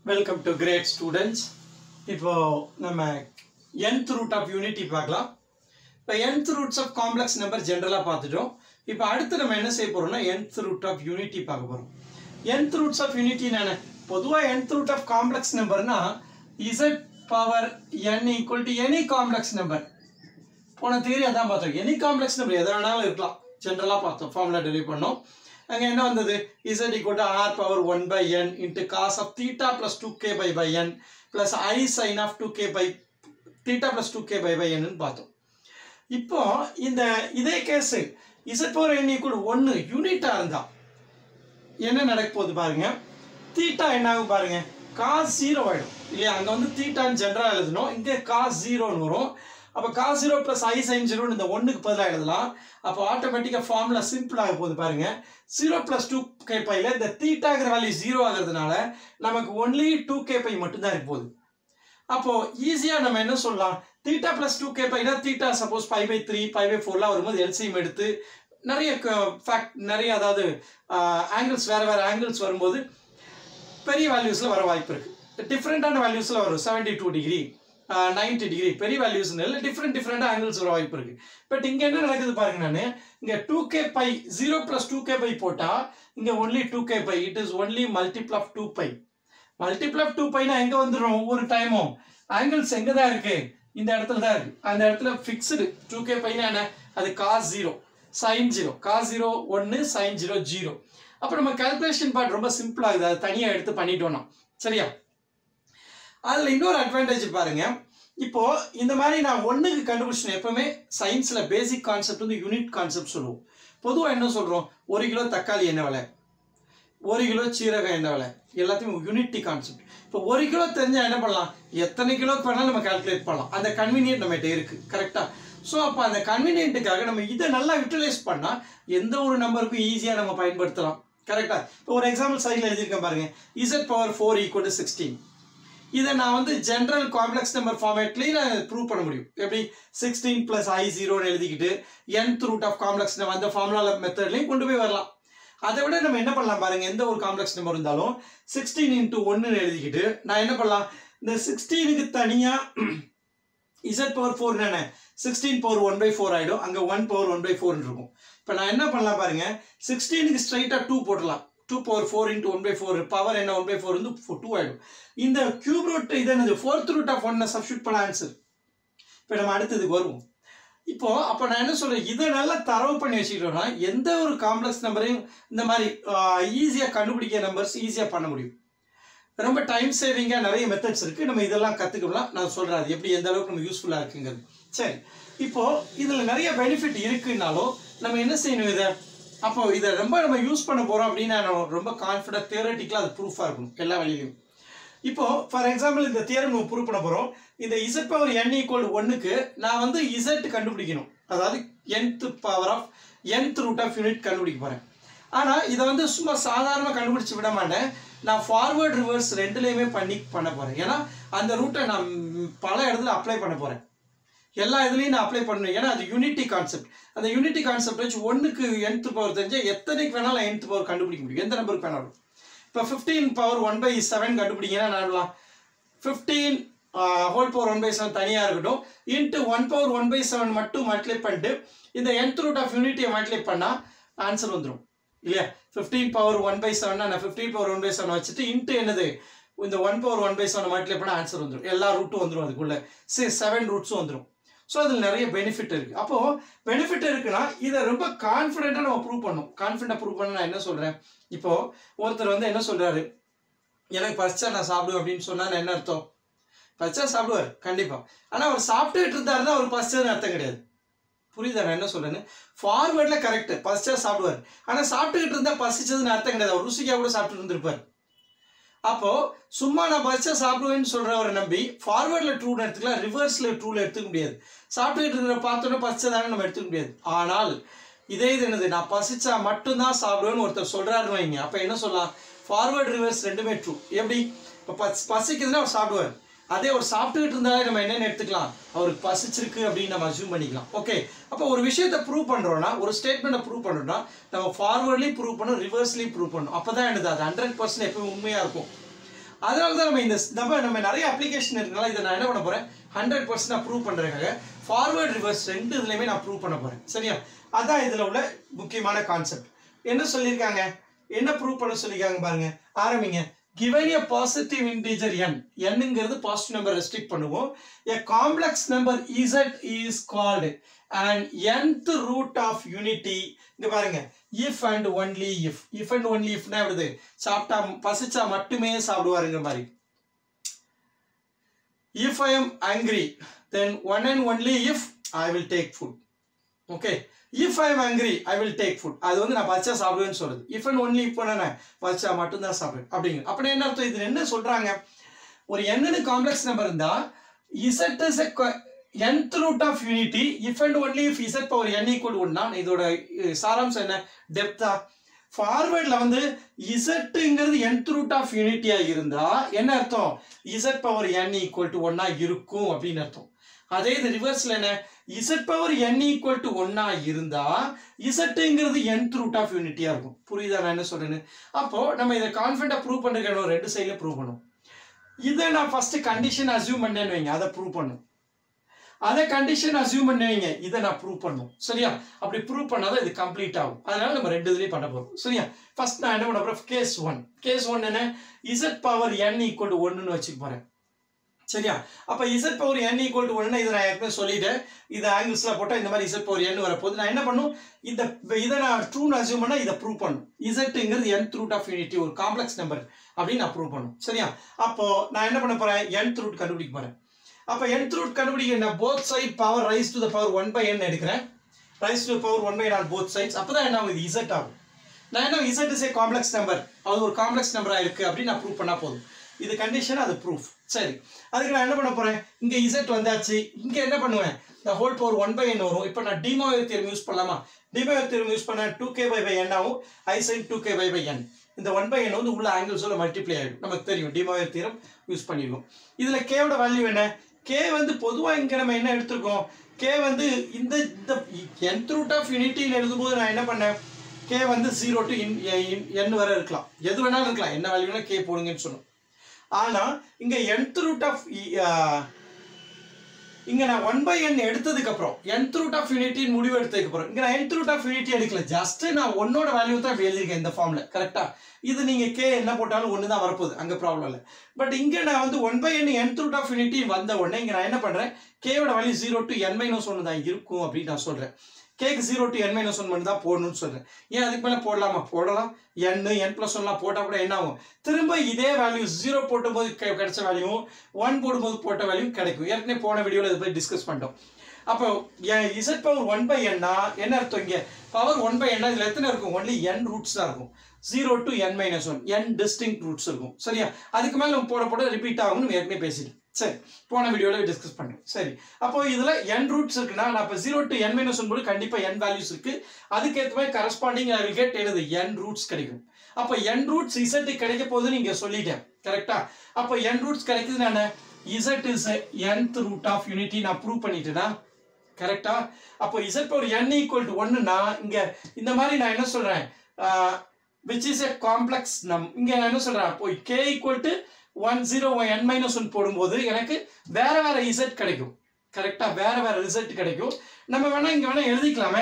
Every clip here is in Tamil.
வெல்கம் டு கிரேட் ஸ்டூடெண்ட்ஸ் இப்போ நம்ம nth ரூட் ஆஃப் யூனிட்டி பார்க்கலாம் இப்போ nth roots of complex number ஜென்ரலாக பார்த்துட்டோம் இப்போ அடுத்து நம்ம என்ன செய்ய போறோம்னா nth ரூட் ஆஃப் யூனிட்டி பார்க்க போகிறோம் nth ரூட்ஸ் ஆஃப் யூனிட்டி நான் பொதுவாக nth ரூட் ஆஃப் காம்ப்ளெக்ஸ் நம்பர்னா z power n equal to any complex number போன தியரி அதான் பார்த்தோம் எனி காம்ப்ளெக்ஸ் நம்பர் எதை வேணாலும் இருக்கலாம் ஜென்ரலாக பார்த்தோம் ஃபார்முலா டெலிவ் பண்ணோம் அங்கே என்ன வந்தது Z equal to R power one by N into cos of theta plus two K pi by N plus I sine of two K pi theta plus two K pi by என்னு பார்த்தோம் இப்போ இந்த இதே கேஸு இசட் பவர் என் ஈக்குவல் ஒன்று யூனிட்டாக இருந்தா என்ன நடக்க போகுது பாருங்க தீட்டா என்ன ஆகும் பாருங்க காஸ் ஜீரோ ஆயிடும் இல்லையா அங்கே வந்து தீட்டான்னு ஜென்ரலாக எழுதணும் இங்கே காஸ் ஜீரோன்னு வரும் அப்போ காஸ் ஜீரோ ப்ளஸ் ஐ சைன் ஜீரோன்னு இந்த ஒன்றுக்கு பதிலாக எழுதலாம் அப்போ ஆட்டோமேட்டிக்காக ஃபார்முலா சிம்பிள் ஆக போகுது பாருங்க ஜீரோ ப்ளஸ் டூ கே பையில் இந்த தீட்டாங்கிற வேல்யூ ஜீரோ ஆகிறதுனால நமக்கு ஒன்லி டூ கே பை மட்டும்தான் இருக்க போகுது அப்போ ஈஸியாக நம்ம என்ன சொல்லலாம் தீட்டா ப்ளஸ் டூ கே பைனா theta suppose five pi three five pi ஃபோர்லாம் வரும்போது எல்சிஎம் எடுத்து நிறைய ஃபேக்ட் நிறைய அதாவது ஆங்கிள்ஸ் வேறு வேறு ஆங்கிள்ஸ் வரும்போது பெரிய வேல்யூஸில் வர வாய்ப்பு இருக்குது டிஃப்ரெண்ட்டான வேல்யூஸில் வரும் seventy two degree ninety degree பெரிய வேல்யூஸ்னு இல்லை டிஃப்ரெண்ட் டிஃப்ரெண்டாக ஆங்கிள்ஸ் வர வாய்ப்பு இருக்குது பட் இங்கே என்ன நடக்குது பாருங்க நான் இங்கே two K pi zero plus two K pi போட்டால் இங்கே only two K pi it is only multiple of two pi multiple of two பைனா எங்கே வந்துடும் ஒவ்வொரு டைமும் ஆங்கிள்ஸ் எங்கே தான் இருக்குது இந்த இடத்துல தான் இருக்குது அந்த இடத்துல ஃபிக்ஸ்டு டூ கே பைனா என்ன அது cos zero sine zero cos zero ஒன்று சைன் ஜீரோ ஜீரோ அப்போ நம்ம கால்குலேஷன் பார்ட் ரொம்ப சிம்பிள் ஆகுது அதை தனியாக எடுத்து பண்ணிட்டோம்னா சரியா அதில் இன்னொரு அட்வான்டேஜ் பாருங்க இப்போ இந்த மாதிரி நான் ஒன்றுக்கு கண்டுபிடிச்சேன் எப்பவுமே சயின்ஸில் பேசிக் கான்செப்ட் வந்து யூனிட் கான்செப்ட் சொல்லுவோம் பொதுவாக என்ன சொல்கிறோம் ஒரு கிலோ தக்காளி என்ன விலை ஒரு கிலோ சீரகம் என்ன விலை எல்லாத்தையும் யூனிட்டி கான்செப்ட் இப்போ ஒரு கிலோ தெரிஞ்சால் என்ன பண்ணலாம் எத்தனை கிலோக்கு வேணாலும் நம்ம கால்குலேட் பண்ணலாம் அந்த கன்வீனியன்ட் நம்மகிட்ட இருக்குது கரெக்டாக ஸோ அப்போ அந்த கன்வீனியன்ட்டுக்காக நம்ம இதை நல்லா யூட்டிலைஸ் பண்ணால் எந்த ஒரு நம்பருக்கும் ஈஸியாக நம்ம பயன்படுத்தலாம் கரெக்டாக இப்போ ஒரு எக்ஸாம்பிள் சைடில் எழுதியிருக்கேன் பாருங்க z power four equal to sixteen இதை நான் வந்து ஜென்ரல் காம்ப்ளெக்ஸ் நம்பர் ஃபார்மேட்லேயும் நான் ப்ரூவ் பண்ண முடியும் எப்படி சிக்ஸ்டீன் ப்ளஸ் ஐ ஜீரோன்னு எழுதிக்கிட்டு nth root of complex number அந்த ஃபார்முலா மெத்தட்லையும் கொண்டு போய் வரலாம் அதை விட நம்ம என்ன பண்ணலாம் பாருங்க எந்த ஒரு காம்ப்ளெக்ஸ் நம்பர் இருந்தாலும் சிக்ஸ்டீன் இன்ட்டு ஒன்றுன்னு எழுதிக்கிட்டு நான் என்ன பண்ணலாம் இந்த சிக்ஸ்டீனுக்கு தனியாக இசட் பவர் ஃபோர் என்ன sixteen power one by four ஆகிடும் அங்கே ஒன் பவர் ஒன் பை ஃபோர்னு இருக்கும் இப்போ நான் என்ன பண்ணலாம் பாருங்க சிக்ஸ்டீனுக்கு ஸ்ட்ரைட்டாக டூ போடலாம் two power four into one by four power என்ன ஒன் பை ஃபோர் வந்து டூ ஆகிடும் இந்த கியூப் ரூட் இது என்னது ஃபோர்த் ரூட் ஆஃப் ஒன்னை சப்ஸ்டியூட் பண்ண ஆன்சர் இப்போ நம்ம அடுத்ததுக்கு வருவோம் இப்போ அப்போ நான் என்ன சொல்றேன் இதை நல்லா தரவு பண்ணி வச்சுக்கிட்டோம்னா எந்த ஒரு காம்ப்ளெக்ஸ் நம்பரையும் இந்த மாதிரி ஈஸியாக கண்டுபிடிக்க நம்பர்ஸ் ஈஸியாக பண்ண முடியும் ரொம்ப டைம் சேவிங்காக நிறைய மெத்தட்ஸ் இருக்குது நம்ம இதெல்லாம் கற்றுக்கலாம் நான் சொல்கிறேன் அது எப்படி எந்த அளவுக்கு நம்ம யூஸ்ஃபுல்லாக இருக்குங்கிறது சரி இப்போ இதில் நிறைய பெனிஃபிட் இருக்குன்னாலும் நம்ம என்ன செய்யணும் இதை அப்போ இதை ரொம்ப நம்ம யூஸ் பண்ண போகிறோம் அப்படின்னா நம்ம ரொம்ப கான்ஃபிடன்ட் தியரட்டிக்கலாக அது ப்ரூஃபாக இருக்கணும் எல்லா வழியிலையும் இப்போ ஃபார் எக்ஸாம்பிள் இந்த தியரம் நம்ம ப்ரூவ் பண்ண போகிறோம் இந்த இசட் பவர் என் ஈக்குவல் ஒன்றுக்கு நான் வந்து இசட் கண்டுபிடிக்கணும் அதாவது nth power of nth root of unit கண்டுபிடிக்க போகிறேன் ஆனால் இதை வந்து சும்மா சாதாரணமாக கண்டுபிடிச்சு விட மாட்டேன் நான் ஃபார்வர்ட் ரிவர்ஸ் ரெண்டுலேயுமே பண்ணி பண்ண போகிறேன் ஏன்னா அந்த ரூட்டை நான் பல இடத்துல அப்ளை பண்ண போகிறேன் எல்லா இதுலேயும் நான் அப்ளை பண்ணணும் ஏன்னா அது யூனிட்டி கான்செப்ட் அந்த யூனிட்டி கான்செப்ட் வச்சு ஒன்றுக்கு nth பவர் தெரிஞ்சால் எத்தனைக்கு வேணாலும் nth பவர் கண்டுபிடிக்க முடியும் எந்த நம்பருக்கு வேணாலும் இப்போ fifteen power one by seven கண்டுபிடிங்கன்னா நான் fifteen whole power one by seven தனியாக இருக்கட்டும் into one power one by seven மட்டும் மல்டிப்ளை பண்ணிட்டு இந்த nth ரூட் ஆஃப் யூனிட்டியை மல்டிப்ளை பண்ணால் ஆன்சர் வந்துடும் இல்லையா ஃபிஃப்டீன் பவர் ஒன் பை செவன்னா நான் fifteen power one by seven வச்சுட்டு இன்ட்டு என்னது இந்த one power one by seven multiply பண்ணால் ஆன்சர் வந்துடும் எல்லா ரூட்டும் வந்துடும் அதுக்குள்ளே சரி செவன் ரூட்ஸும் வந்துடும் ஸோ அதில் நிறைய பெனிஃபிட் இருக்குது அப்போது பெனிஃபிட் இருக்குன்னா இதை ரொம்ப கான்ஃபிடென்ட்டாக நம்ம ப்ரூவ் பண்ணணும் கான்ஃபிடென்ட்டாக ப்ரூவ் பண்ண நான் என்ன சொல்கிறேன் இப்போது ஒருத்தர் வந்து என்ன சொல்கிறாரு எனக்கு பறிச்சா நான் சாப்பிடுவேன் அப்படின்னு சொன்னால் என்ன அர்த்தம் பறிச்சா சாப்பிடுவார் கண்டிப்பாக ஆனால் அவர் சாப்பிட்டுட்டு இருந்தாருன்னா அவர் பசிச்சதுன்னு அர்த்தம் கிடையாது புரியுதா நான் என்ன சொல்கிறேன்னு ஃபார்வேர்டில் கரெக்டு பசிச்சா சாப்பிடுவார் ஆனால் சாப்பிட்டுக்கிட்டு இருந்தால் பசிச்சதுன்னு அர்த்தம் கிடையாது அவர் ருசிக்காக கூட சாப்பிட்டு இருந்திருப்பார் அப்போது சும்மா நான் பசிச்சா சாப்பிடுவேன்னு சொல்கிறவரை நம்பி ஃபார்வேர்டில் ட்ரூன்னு எடுத்துக்கலாம் ரிவர்ஸில் ட்ரூவில் எடுத்துக்க முடியாது சாப்பிட்டுக்கிட்டு இருக்கிற பார்த்தோன்னே பசிச்சதானே நம்ம எடுத்துக்க முடியாது ஆனால் இதே இது என்னது நான் பசிச்சா மட்டும்தான் சாப்பிடுவேன்னு ஒருத்தர் சொல்கிறாருன்னு வைங்க அப்போ என்ன சொல்லலாம் ஃபார்வர்ட் ரிவர்ஸ் ரெண்டுமே ட்ரூ எப்படி இப்போ பசி பசிக்குதுன்னா அவர் சாப்பிடுவார் அதே அவர் சாப்பிட்டுக்கிட்டு இருந்தாலே நம்ம என்னென்னு எடுத்துக்கலாம் அவருக்கு பசிச்சிருக்கு அப்படின்னு நம்ம அசியூம் பண்ணிக்கலாம் ஓகே அப்போ ஒரு விஷயத்தை ப்ரூவ் பண்ணுறோன்னா ஒரு ஸ்டேட்மெண்ட்டை ப்ரூவ் பண்ணுறோம்னா நம்ம ஃபார்வர்ட்லேயும் ப்ரூவ் பண்ணணும் ரிவர்ஸ்லேயும் ப்ரூவ் பண்ணணும் அப்போ தான் என்னது அது ஹண்ட்ரட் பர்சன்ட் எப்பவும் உண்மையாக இருக்கும் அதனால தான் நம்ம இந்த நம்ம நம்ம நிறைய அப்ளிகேஷன் இருக்கனால இதை நான் என்ன பண்ண போறேன் ஹண்ட்ரட் பர்சன்ட் நான் ப்ரூவ் பண்ணுறதுக்காக ஃபார்வர்ட் ரிவர்ஸ் ரெண்டு இதுலையுமே நான் ப்ரூவ் பண்ண போறேன் சரியா அதான் இதில் உள்ள முக்கியமான கான்செப்ட் என்ன சொல்லியிருக்காங்க என்ன ப்ரூவ் பண்ண சொல்லியிருக்காங்க பாருங்க ஆரம்பிங்க given a positive integer n nங்கிறது பாசிட்டிவ் நம்பர் ரெஸ்ட்ரிக்ட் பண்ணுவோம் a complex number z is called an nth root of unity இங்க பாருங்க if and only if if and only if னா எப்படி சாப்பிட்டா பசிச்சா மட்டுமே சாப்பிடுவாருங்கிற மாதிரி if i am angry then one and only if i will take food okay if i am angry i will take food அது வந்து நான் பச்சா சாப்பிடுவேன்னு சொல்றது if and only if என்ன பச்சா மட்டும்தான் சாப்பிடுவேன் அப்படிங்க அப்படி என்ன அர்த்தம் இது என்ன சொல்றாங்க ஒரு என்னன்னு காம்ப்ளெக்ஸ் நம்பர் இருந்தா z is a co- nth root of unity if and only if z power n equal to 1 நான் இதோட அஹ், சாராம்சம் என்ன டெப்தா ஃபார்வேர்டில் வந்து இசட்டுங்கிறது nth root of யூனிட்டியா இருந்தா என்ன அர்த்தம் z power n equal to ஒன்னா இருக்கும் அப்படின்னு அர்த்தம் அதே இது ரிவர்ஸ்ல என்ன z power n equal to ஒன்னா இருந்தா இசட்டுங்கிறது nth root of யூனிட்டியா இருக்கும் புரியுதா நான் என்ன சொல்றேன்னு அப்போ நம்ம இதை கான்ஃபிடண்டா ப்ரூவ் பண்ணுறதுக்கு ரெண்டு சைடில் ப்ரூவ் பண்ணும் இதை நான் ஃபர்ஸ்ட் கண்டிஷன் அசியூம் பண்ணேன்னு வைங்க அதை ப்ரூவ் பண்ணும் அதை கண்டிஷன் அசியூம் பண்ணி வைங்க இதை நான் ப்ரூவ் பண்ணும் சரியா அப்படி ப்ரூவ் பண்ணாதான் இது கம்ப்ளீட் ஆகும் அதனால நம்ம ரெண்டு இதுலயும் பண்ண போறோம் சரியா ஃபர்ஸ்ட் நான் என்ன பண்ண போறேன் கேஸ் ஒன் கேஸ் ஒன் என்ன z power N equal to ஒன்னு வச்சுக்க போறேன் சரியா அப்ப z power N equal to ஒன்னு இதை நான் ஏற்கனவே சொல்லிட்டேன் இது ஆங்கிள்ஸ்ல போட்டா இந்த மாதிரி இசட் பவர் என் வரப்போகுது நான் என்ன பண்ணும் இந்த இதை நான் ட்ரூன்னு அசியூம் பண்ணா இதை ப்ரூவ் பண்ணும் இசட்டுங்கிறது என் ரூட் ஆஃப் யூனிட்டி ஒரு காம்ப்ளெக்ஸ் நம்பர் அப்படின்னு நான் ப்ரூவ் பண்ணும் சரியா அப்போ நான் என்ன பண்ண போறேன் என் ரூட் கண்டுபிடிக்க போறேன் அப்ப nth ரூட் கண்டுபிடிக்க நான் both side power raise to the power one by n எடுக்கிறேன் raise to power one by நான் போத் சைட்ஸ் அப்பதான் என்ன ஆகும் இது இசட் ஆகும் நான் என்ன z is a complex number அது ஒரு காம்ப்ளெக்ஸ் நம்பரா இருக்கு அப்படின்னு நான் ப்ரூவ் பண்ணா போதும் இது கண்டிஷன் அது ப்ரூஃப் சரி அதுக்கு நான் என்ன பண்ண போறேன் இங்க இசட் வந்தாச்சு இங்க என்ன பண்ணுவேன் இந்த whole power one by n வரும் இப்போ நான் டிமோயர் தியரம் யூஸ் பண்ணலாமா டிமோயர் தியரம் யூஸ் பண்ண two K pi by n ஆகும் i sine two K pi by n இந்த ஒன் பை என் வந்து உள்ள ஆங்கிள்ஸோட மல்டிப்ளை ஆகிடும் நமக்கு தெரியும் டிமோயர் தியரம் யூஸ் பண்ணிருக்கோம் இதுல கேவோட வேல்யூ என்ன கே வந்து பொதுவா இங்க நம்ம என்ன எடுத்திருக்கோம் கே வந்து இந்த இந்த nth ரூட் ஆஃப் யூனிட்டின்னு எழுதும்போது நான் என்ன பண்ணேன் கே வந்து ஜீரோ டு என் வரை இருக்கலாம் எது வேணாலும் இருக்கலாம் என்ன வேல்யூனா கே போடுங்கன்னு சொன்னோம் ஆனா இங்க nth ரூட் ஆஃப் இங்க நான் ஒன் பை என் எடுத்ததுக்கு அப்புறம் nth ரூட் ஆஃப் யூனிட்டி முடிவு எடுத்ததுக்கு அப்புறம் இங்க நான் nth ரூட் ஆஃப் யூனிட்டி எடுக்கல ஜஸ்ட் நான் ஒன்னோட வேல்யூ தான் இப்படி எழுதியிருக்கேன் இந்த ஃபார்ம்ல கரெக்டா இது நீங்க கே என்ன போட்டாலும் ஒன்று தான் வரப்போகுது அங்க ப்ராப்ளம் இல்லை பட் இங்க நான் வந்து one by n nth root of unity வந்த உடனே இங்க நான் என்ன பண்றேன் கேவோட value zero to n minus ஒன்று தான் இருக்கும் அப்படின்னு நான் சொல்றேன் கேக்கு zero to n minus one மட்டும் தான் போடணும்னு சொல்றேன் ஏன் அதுக்கு மேலே போடலாமா போடலாம் என் என் ப்ளஸ் ஒன்லாம் போட்டால் கூட என்ன ஆகும் திரும்ப இதே வேல்யூ ஜீரோ போடும்போது கெ- கிடைச்ச வேல்யூவும் ஒன் போடும்போது போட்ட வேல்யூ கிடைக்கும் ஏற்கனவே போன வீடியோவில் இதை பற்றி டிஸ்கஸ் பண்ணிட்டோம் அப்போ n z power one by என்னா என்ன அர்த்தம் இங்கே பவர் ஒன் பை என்னா இதில் எத்தனை இருக்கும் ஒன்லி என் ரூட்ஸ் தான் இருக்கும் zero to n minus one n distinct roots இருக்கும் சரியா அதுக்கு மேலே நம்ம போட போட ரிப்பீட் ஆகும்னு நம்ம ஏற்கனவே பேசிட்டோம் சரி போன வீடியோவில் டிஸ்கஸ் பண்ணோம் சரி அப்போ இதில் என் ரூட்ஸ் இருக்குன்னா நான் இப்போ zero to n minus one போது கண்டிப்பாக என் வேல்யூஸ் இருக்கு அதுக்கேற்ற மாதிரி கரஸ்பாண்டிங் ஐ வில் கெட் எனது என் ரூட்ஸ் கிடைக்கும் அப்போ என் ரூட்ஸ் இசட் கிடைக்க போகுதுன்னு இங்கே சொல்லிட்டேன் கரெக்டா அப்போ என் ரூட்ஸ் கிடைக்குது நான் z is nth root of unity நான் ப்ரூவ் பண்ணிட்டேனா கரெக்டா அப்போ z power n equal to ஒன்னுனா இங்க இந்த மாதிரி நான் என்ன சொல்றேன் விச் இஸ் எ காம்ப்ளெக்ஸ் நம் இங்க நான் என்ன சொல்றேன் இப்போ k equal to one zero n minus one போடும்போது எனக்கு வேற வேற இசட் கிடைக்கும் கரெக்டா வேற வேற ரிசல்ட் கிடைக்கும் நம்ம வேணா இங்க வேணா எழுதிக்கலாமே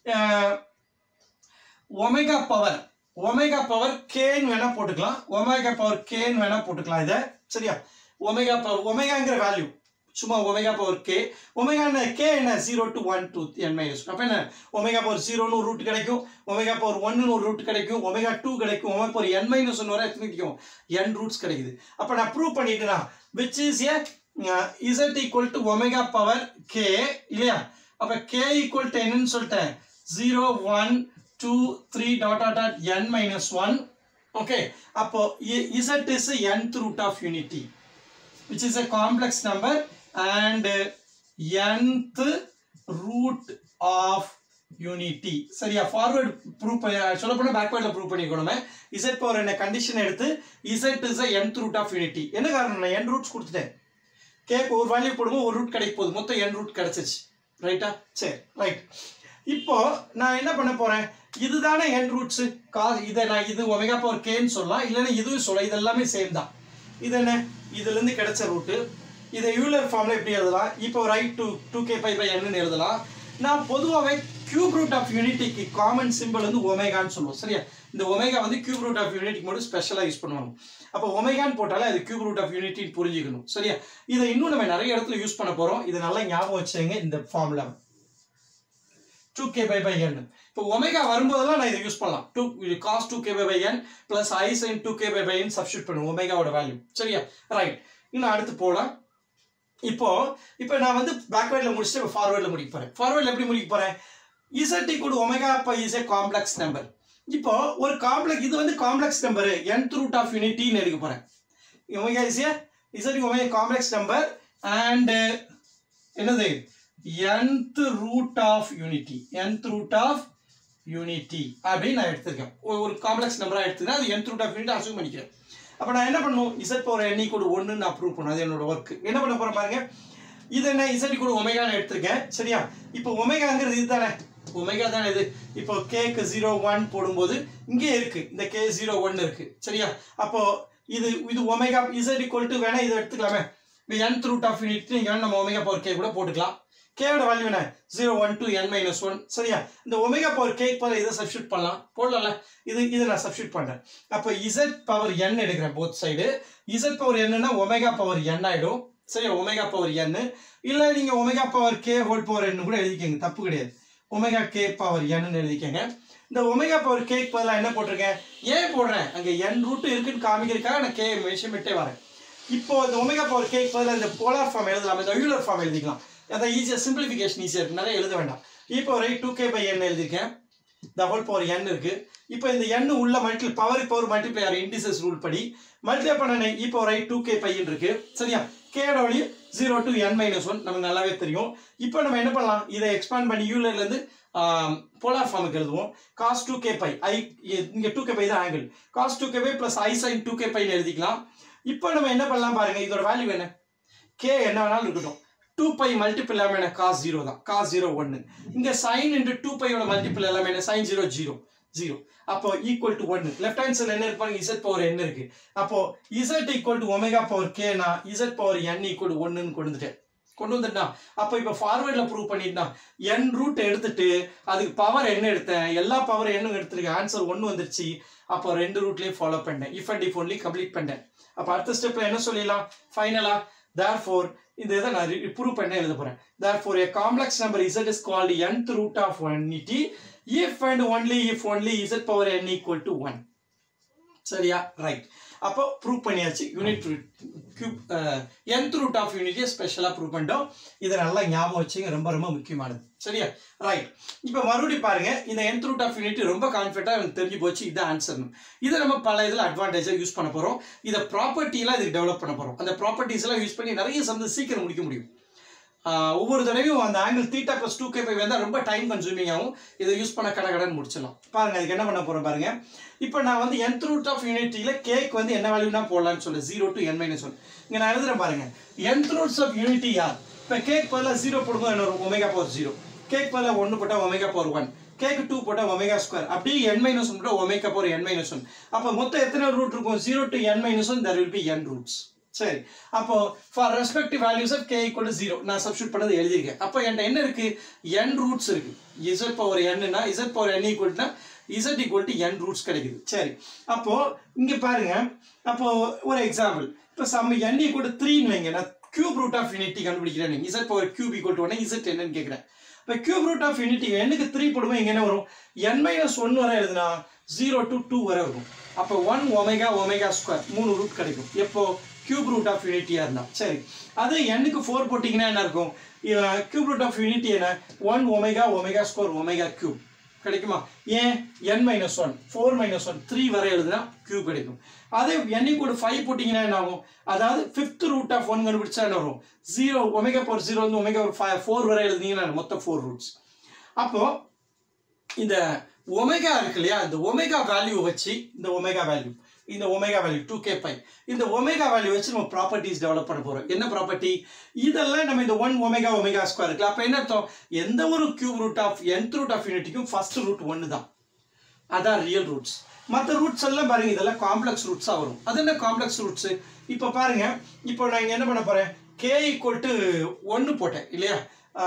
ஒமேகா பவர் ஒமேகா பவர் கேன்னு வேணா போட்டுக்கலாம் ஒமேகா பவர் கேன்னு வேணா போட்டுக்கலாம் இதை சரியா ஒமேகா பவர் ஒமேகாங்கிற வேல்யூ சும்மா omega power k omega k என்ன zero to one two n minus அப்போ என்ன ஒமேகா பவர் ஜீரோன்னு ஒரு ரூட் கிடைக்கும் ஒமேகா பவர் ஒன்னு ஒரு ரூட் கிடைக்கும் ஒமேகா டூ கிடைக்கும் omega power n minus one வரை எத்தனை கிடைக்கும் என் ரூட்ஸ் கிடைக்குது அப்போ நான் ப்ரூவ் பண்ணிட்டேனா which is a z equal to omega power k இல்லையா அப்போ கே ஈக்குவல் டு என்னன்னு சொல்லிட்டேன் zero one two three dot dot dot n minus one okay அப்போ z is nth root of unity which is a complex number and uh, nth root of unity சரியா ஃபார்வர்ட் ப்ரூவ் பண்ணி சொல்ல போனா பேக்வேர்டில் ப்ரூவ் பண்ணிக்கணுமே இசட் பவர் என்ன கண்டிஷன் எடுத்து z is nth root of unity என்ன காரணம் நான் n ரூட்ஸ் கொடுத்துட்டேன் கேக்கு ஒரு வேல்யூ போடும்போது ஒரு ரூட் கிடைக்க போகுது மொத்தம் n ரூட் கிடைச்சிச்சு ரைட்டா சரி ரைட் இப்போ நான் என்ன பண்ண போறேன் இதுதானே n ரூட்ஸ் கா இதை நான் இது ஒமேகா பவர் கேன்னு சொல்லலாம் இல்லைன்னா இதுவும் சொல்லலாம் இது எல்லாமே சேம் தான் இது என்ன இதுலேருந்து கிடைச்ச ரூட்டு இதை யூலர் ஃபார்மில் எப்படி எழுதலாம் இப்போ right to two K pi by என்னன்னு எழுதலாம் நான் பொதுவாகவே கியூப் ரூட் ஆஃப் யூனிட்டிக்கு காமன் சிம்பிள் வந்து ஒமேகான்னு சொல்லுவோம் சரியா இந்த ஒமேகா வந்து கியூப் ரூட் ஆஃப் யூனிட்டிக்கு மட்டும் ஸ்பெஷலாக யூஸ் பண்ணுவாங்க அப்போ ஒமேகான்னு போட்டாலே அது கியூப் ரூட் ஆஃப் யூனிட்டின்னு புரிஞ்சுக்கணும் சரியா இதை இன்னும் நம்ம நிறைய இடத்துல யூஸ் பண்ண போகிறோம் இதை நல்லா ஞாபகம் வச்சுங்க இந்த formula two K pi by n இப்போ ஒமேகா வரும்போதெல்லாம் நான் இதை யூஸ் பண்ணலாம் two cos two K pi by n plus i sine two K pi by n substitute பண்ணுவோம் ஒமேகாவோட வேல்யூ சரியா ரைட் இன்னும் அடுத்து போகலாம் இப்போ இப்போ நான் வந்து பேக்வேர்டில் முடிச்சுட்டு இப்போ ஃபார்வேர்டில் முடிக்க போகிறேன் ஃபார்வேர்டில் எப்படி முடிக்க போகிறேன் இசட் ஈக்குவல் ஒமேகா இப்போ இஸ் ஏ காம்ப்ளெக்ஸ் நம்பர் இப்போ ஒரு காம்ப்ளெக்ஸ் இது வந்து complex number nth root of யூனிட்டின்னு எடுக்க போகிறேன் omega is a z omega complex number and என்னது nth root of unity nth root of unity அப்படின்னு நான் எடுத்திருக்கேன் ஒரு- ஒரு காம்ப்ளெக்ஸ் நம்பராக எடுத்துக்கிறேன் அது nth root of unity assume பண்ணிக்கிறேன் அப்போ நான் என்ன பண்ணணும் இசட் பவர் எண்ணி கூட ஒன்று நான் ப்ரூவ் பண்ணணும் அது என்னோட ஒர்க் என்ன பண்ண போகிறேன் பாருங்க இது என்ன இசட் கூட ஒமேகான்னு எடுத்திருக்கேன் சரியா இப்போ ஒமேகாங்கிறது இதுதானே ஒமேகா தானே இது இப்போ கேக்கு ஜீரோ ஒன் போடும்போது இங்கே இருக்கு இந்த கே ஜீரோ ஒன் இருக்கு சரியா அப்போ இது இது ஒமேகா இசட் ஈக்குவல் டு வேணா இதை எடுத்துக்கலாமே இப்போ nth ரூட் ஆஃப் யூனிட் நீங்கள் வேணா நம்ம ஒமேகா பவர் கே கூட போட்டுக்கலாம் கேவோட வேல்யூ என்ன zero one to n minus one சரியா இந்த ஒமேகா பவர் கேக் பவர் இதை சப்ஸ்டியூட் பண்ணலாம் போடலாம்ல இது இதை நான் சப்ஸ்டியூட் பண்ணுறேன் அப்போ இசட் பவர் என் எடுக்கிறேன் போத் சைடு இசட் பவர் என்னன்னா ஒமேகா பவர் என் ஆயிடும் சரியா ஒமேகா பவர் என் இல்லை நீங்கள் omega power k whole power n கூட எழுதிக்கங்க தப்பு கிடையாது ஒமேகா கே பவர் என்னு எழுதிக்கங்க இந்த ஒமேகா பவர் கேக் பதிலாக என்ன போட்டிருக்கேன் ஏன் போடுறேன் அங்கே என் ரூட்டு இருக்குன்னு காமிக்கிறதுக்காக நான் கே மெஷர்மெண்ட்டே வரேன் இப்போ இந்த ஒமேகா பவர் கேக் பதிலாக இந்த போலார் ஃபார்ம் எழுதலாம் இந்த யூலர் ஃபார்ம் எழுதிக்கலாம் அதான் ஈஸியாக சிம்பிளிஃபிகேஷன் ஈஸியாக இருக்கு நிறைய எழுத வேண்டாம் இப்போ right two K pi n எழுதியிருக்கேன் இந்த ஹோல் பவர் என் இருக்கு இப்போ இந்த என் உள்ள multi power power multiplier indices rule படி மல்டிப்ளை பண்ண இப்போ ரைட் டூ கே பையன் இருக்கு சரியா கேட வழி zero to n minus one நமக்கு நல்லாவே தெரியும் இப்போ நம்ம என்ன பண்ணலாம் இதை எக்ஸ்பேண்ட் பண்ணி யூலர்ல இருந்து போலார் ஃபார்முக்கு எழுதுவோம் cos two K pi i இங்கே டூ கே பை தான் angle cos two K pi plus ஐ சைன் டூ கே பைன்னு எழுதிக்கலாம் இப்போ நம்ம என்ன பண்ணலாம் பாருங்க இதோட வேல்யூ என்ன கே என்ன வேணாலும் இருக்கட்டும் டூ பை மல்டிபிள் எல்லாமே என்ன காஸ் ஜீரோ தான் காஸ் ஜீரோ ஒன்று இங்கே சைன் இன்ட்டு டூ பையோட மல்டிபிள் எல்லாமே என்ன சைன் ஜீரோ ஜீரோ ஜீரோ அப்போ ஈக்குவல் டு ஒன்று லெஃப்ட் ஹேண்ட் சைடில் என்ன இருப்பாங்க இசட் பவர் என்ன இருக்கு அப்போ z equal to omega power கேனா z power N equal to ஒன்றுன்னு கொண்டு வந்துட்டேன் கொண்டு வந்துட்டான் அப்போ இப்போ ஃபார்வேர்டில் ப்ரூவ் பண்ணிட்டான் என் ரூட் எடுத்துட்டு அதுக்கு பவர் என்ன எடுத்தேன் எல்லா பவர் என்னும் எடுத்துருக்கேன் ஆன்சர் ஒன்று வந்துருச்சு அப்போ ரெண்டு ரூட்லேயும் ஃபாலோ பண்ணேன் if and if only complete பண்ணேன் அப்போ அடுத்த ஸ்டெப்பில் என்ன சொல்லிடலாம் ஃபைனலாக தேர் ஃபோர் இந்த இதை நான் ப்ரூவ் பண்ண எழுத போகிறேன் therefore a complex number z is called nth root of unity if and only if only z power N equal to one சரியா ரைட் அப்போ ப்ரூவ் பண்ணியாச்சு unit cube nth root of யூனிட்டியை ஸ்பெஷலாக ப்ரூவ் பண்ணிட்டோம் இதை நல்லா ஞாபகம் வச்சுங்க ரொம்ப ரொம்ப முக்கியமானது சரியா ரைட் இப்போ மறுபடியும் பாருங்க இந்த nth ரூட் ஆஃப் யூனிட் ரொம்ப கான்ஃபிடென்ட்டாக எனக்கு தெரிஞ்சு போச்சு இதான் ஆன்சர்னு இதை நம்ம பல இதில் அட்வான்டேஜாக யூஸ் பண்ண போகிறோம் இதை ப்ராப்பர்ட்டிலாம் இதுக்கு டெவலப் பண்ண போகிறோம் அந்த ப்ராப்பர்ட்டிஸ் எல்லாம் யூஸ் பண்ணி நிறைய சந்து சீக்கிரம் முடிக்க முடியும் ஆஹ் ஒவ்வொரு தடவையும் அந்த angle theta plus two K pi வந்தால் ரொம்ப டைம் கன்சூமிங் ஆகும் இதை யூஸ் பண்ண கடை கடன் முடிச்சிடலாம் பாருங்க அதுக்கு என்ன பண்ண போறேன் பாருங்க இப்போ நான் வந்து nth ரூட் ஆஃப் யூனிட்டியில் கேக் வந்து என்ன வேல்யூனா போடலாம்னு சொல்லு zero to n minus one இங்கே நான் எழுதுறேன் பாருங்க nth ரூட்ஸ் ஆஃப் யூனிட்டி யார் இப்போ கேக் பதிலாக ஜீரோ போடும்போது என்ன வரும் ஒமேகா பவர் ஜீரோ கேக் பதிலாக ஒன்று போட்டால் ஒமேகா பவர் ஒன் கேக்கு டூ போட்டால் ஒமேகா ஸ்கொயர் அப்படியே என் மைனஸ் ஒன் போட்டால் omega power n minus one அப்போ மொத்தம் எத்தனை ரூட் இருக்கும் zero to n minus one there will be n roots சரி அப்போ for respective values of k equal zero நான் சப்ஸ்டியூட் பண்ணது எழுதியிருக்கேன் அப்போ என்கிட்ட என்ன இருக்கு என் ரூட்ஸ் இருக்கு இசட் பவர் என்னன்னா இசட் பவர் என் ஈக்குவல்னா z equal to n roots கிடைக்குது சரி அப்போ இங்க பாருங்க அப்போ ஒரு எக்ஸாம்பிள் இப்போ சம் என் ஈக்குவல் டு த்ரீன்னு வைங்க நான் கியூப் ரூட் ஆஃப் யூனிட்டி கண்டுபிடிக்கிறேன் z power cube equal to one z என்னன்னு கேட்குறேன் இப்போ கியூப் ரூட் ஆஃப் யூனிட்டி என்னுக்கு த்ரீ போடும்போது இங்கே என்ன வரும் என் மைனஸ் ஒன் வரை எழுதுனா ஜீரோ டு டூ வரை வரும் அப்போ ஒன் ஒமேகா ஒமேகா ஸ்கொயர் மூணு ரூட் கிடைக்கும் எப்போ கியூப் ரூட் ஆஃப் யூனிட்டியாக இருந்தா சரி அது எண்ணுக்கு ஃபோர் போட்டிங்கன்னா என்ன இருக்கும் கியூப் ரூட் ஆஃப் யூனிட்டி என்ன one omega omega square omega cube கிடைக்குமா ஏன் n minus one four minus one three வரை எழுதுனா கியூப் கிடைக்கும் அதே எண்ணி கூட ஃபைவ் போட்டிங்கன்னா என்ன ஆகும் அதாவது ஃபிஃப்த் ரூட் ஆஃப் ஒன் கண்டுபிடிச்சா என்ன வரும் ஜீரோ ஒமேகா பவர் ஜீரோ வந்து ஒமேகா ஃபைவ் ஃபோர் வரை எழுதுனீங்கன்னா மொத்தம் ஃபோர் ரூட்ஸ் அப்போ இந்த ஒமேகா இருக்கு இல்லையா இந்த ஒமேகா வேல்யூ வச்சு இந்த ஒமேகா வேல்யூ இந்த omega value two K pi இந்த ஒமேகா வேல்யூ வச்சு நம்ம ப்ராப்பர்ட்டிஸ் டெவலப் பண்ண போறோம் என்ன ப்ராப்பர்ட்டி இதெல்லாம் நம்ம இந்த ஒன் ஒமேகா ஒமேகா ஸ்கொயர் இருக்குல்ல அப்போ என்ன அர்த்தம் எந்த ஒரு cube root of nth root of யூனிட்டிக்கும் ஃபர்ஸ்ட் ரூட் ஒன்று தான் அதான் ரியல் ரூட்ஸ் மற்ற ரூட்ஸ் எல்லாம் பாருங்க இதெல்லாம் காம்ப்ளெக்ஸ் ரூட்ஸாக வரும் அது என்ன காம்ப்ளெக்ஸ் ரூட்ஸ் இப்போ பாருங்க இப்போ நான் இங்க என்ன பண்ண போறேன் கே ஈக்குவல் டு ஒன்று போட்டேன் இல்லையா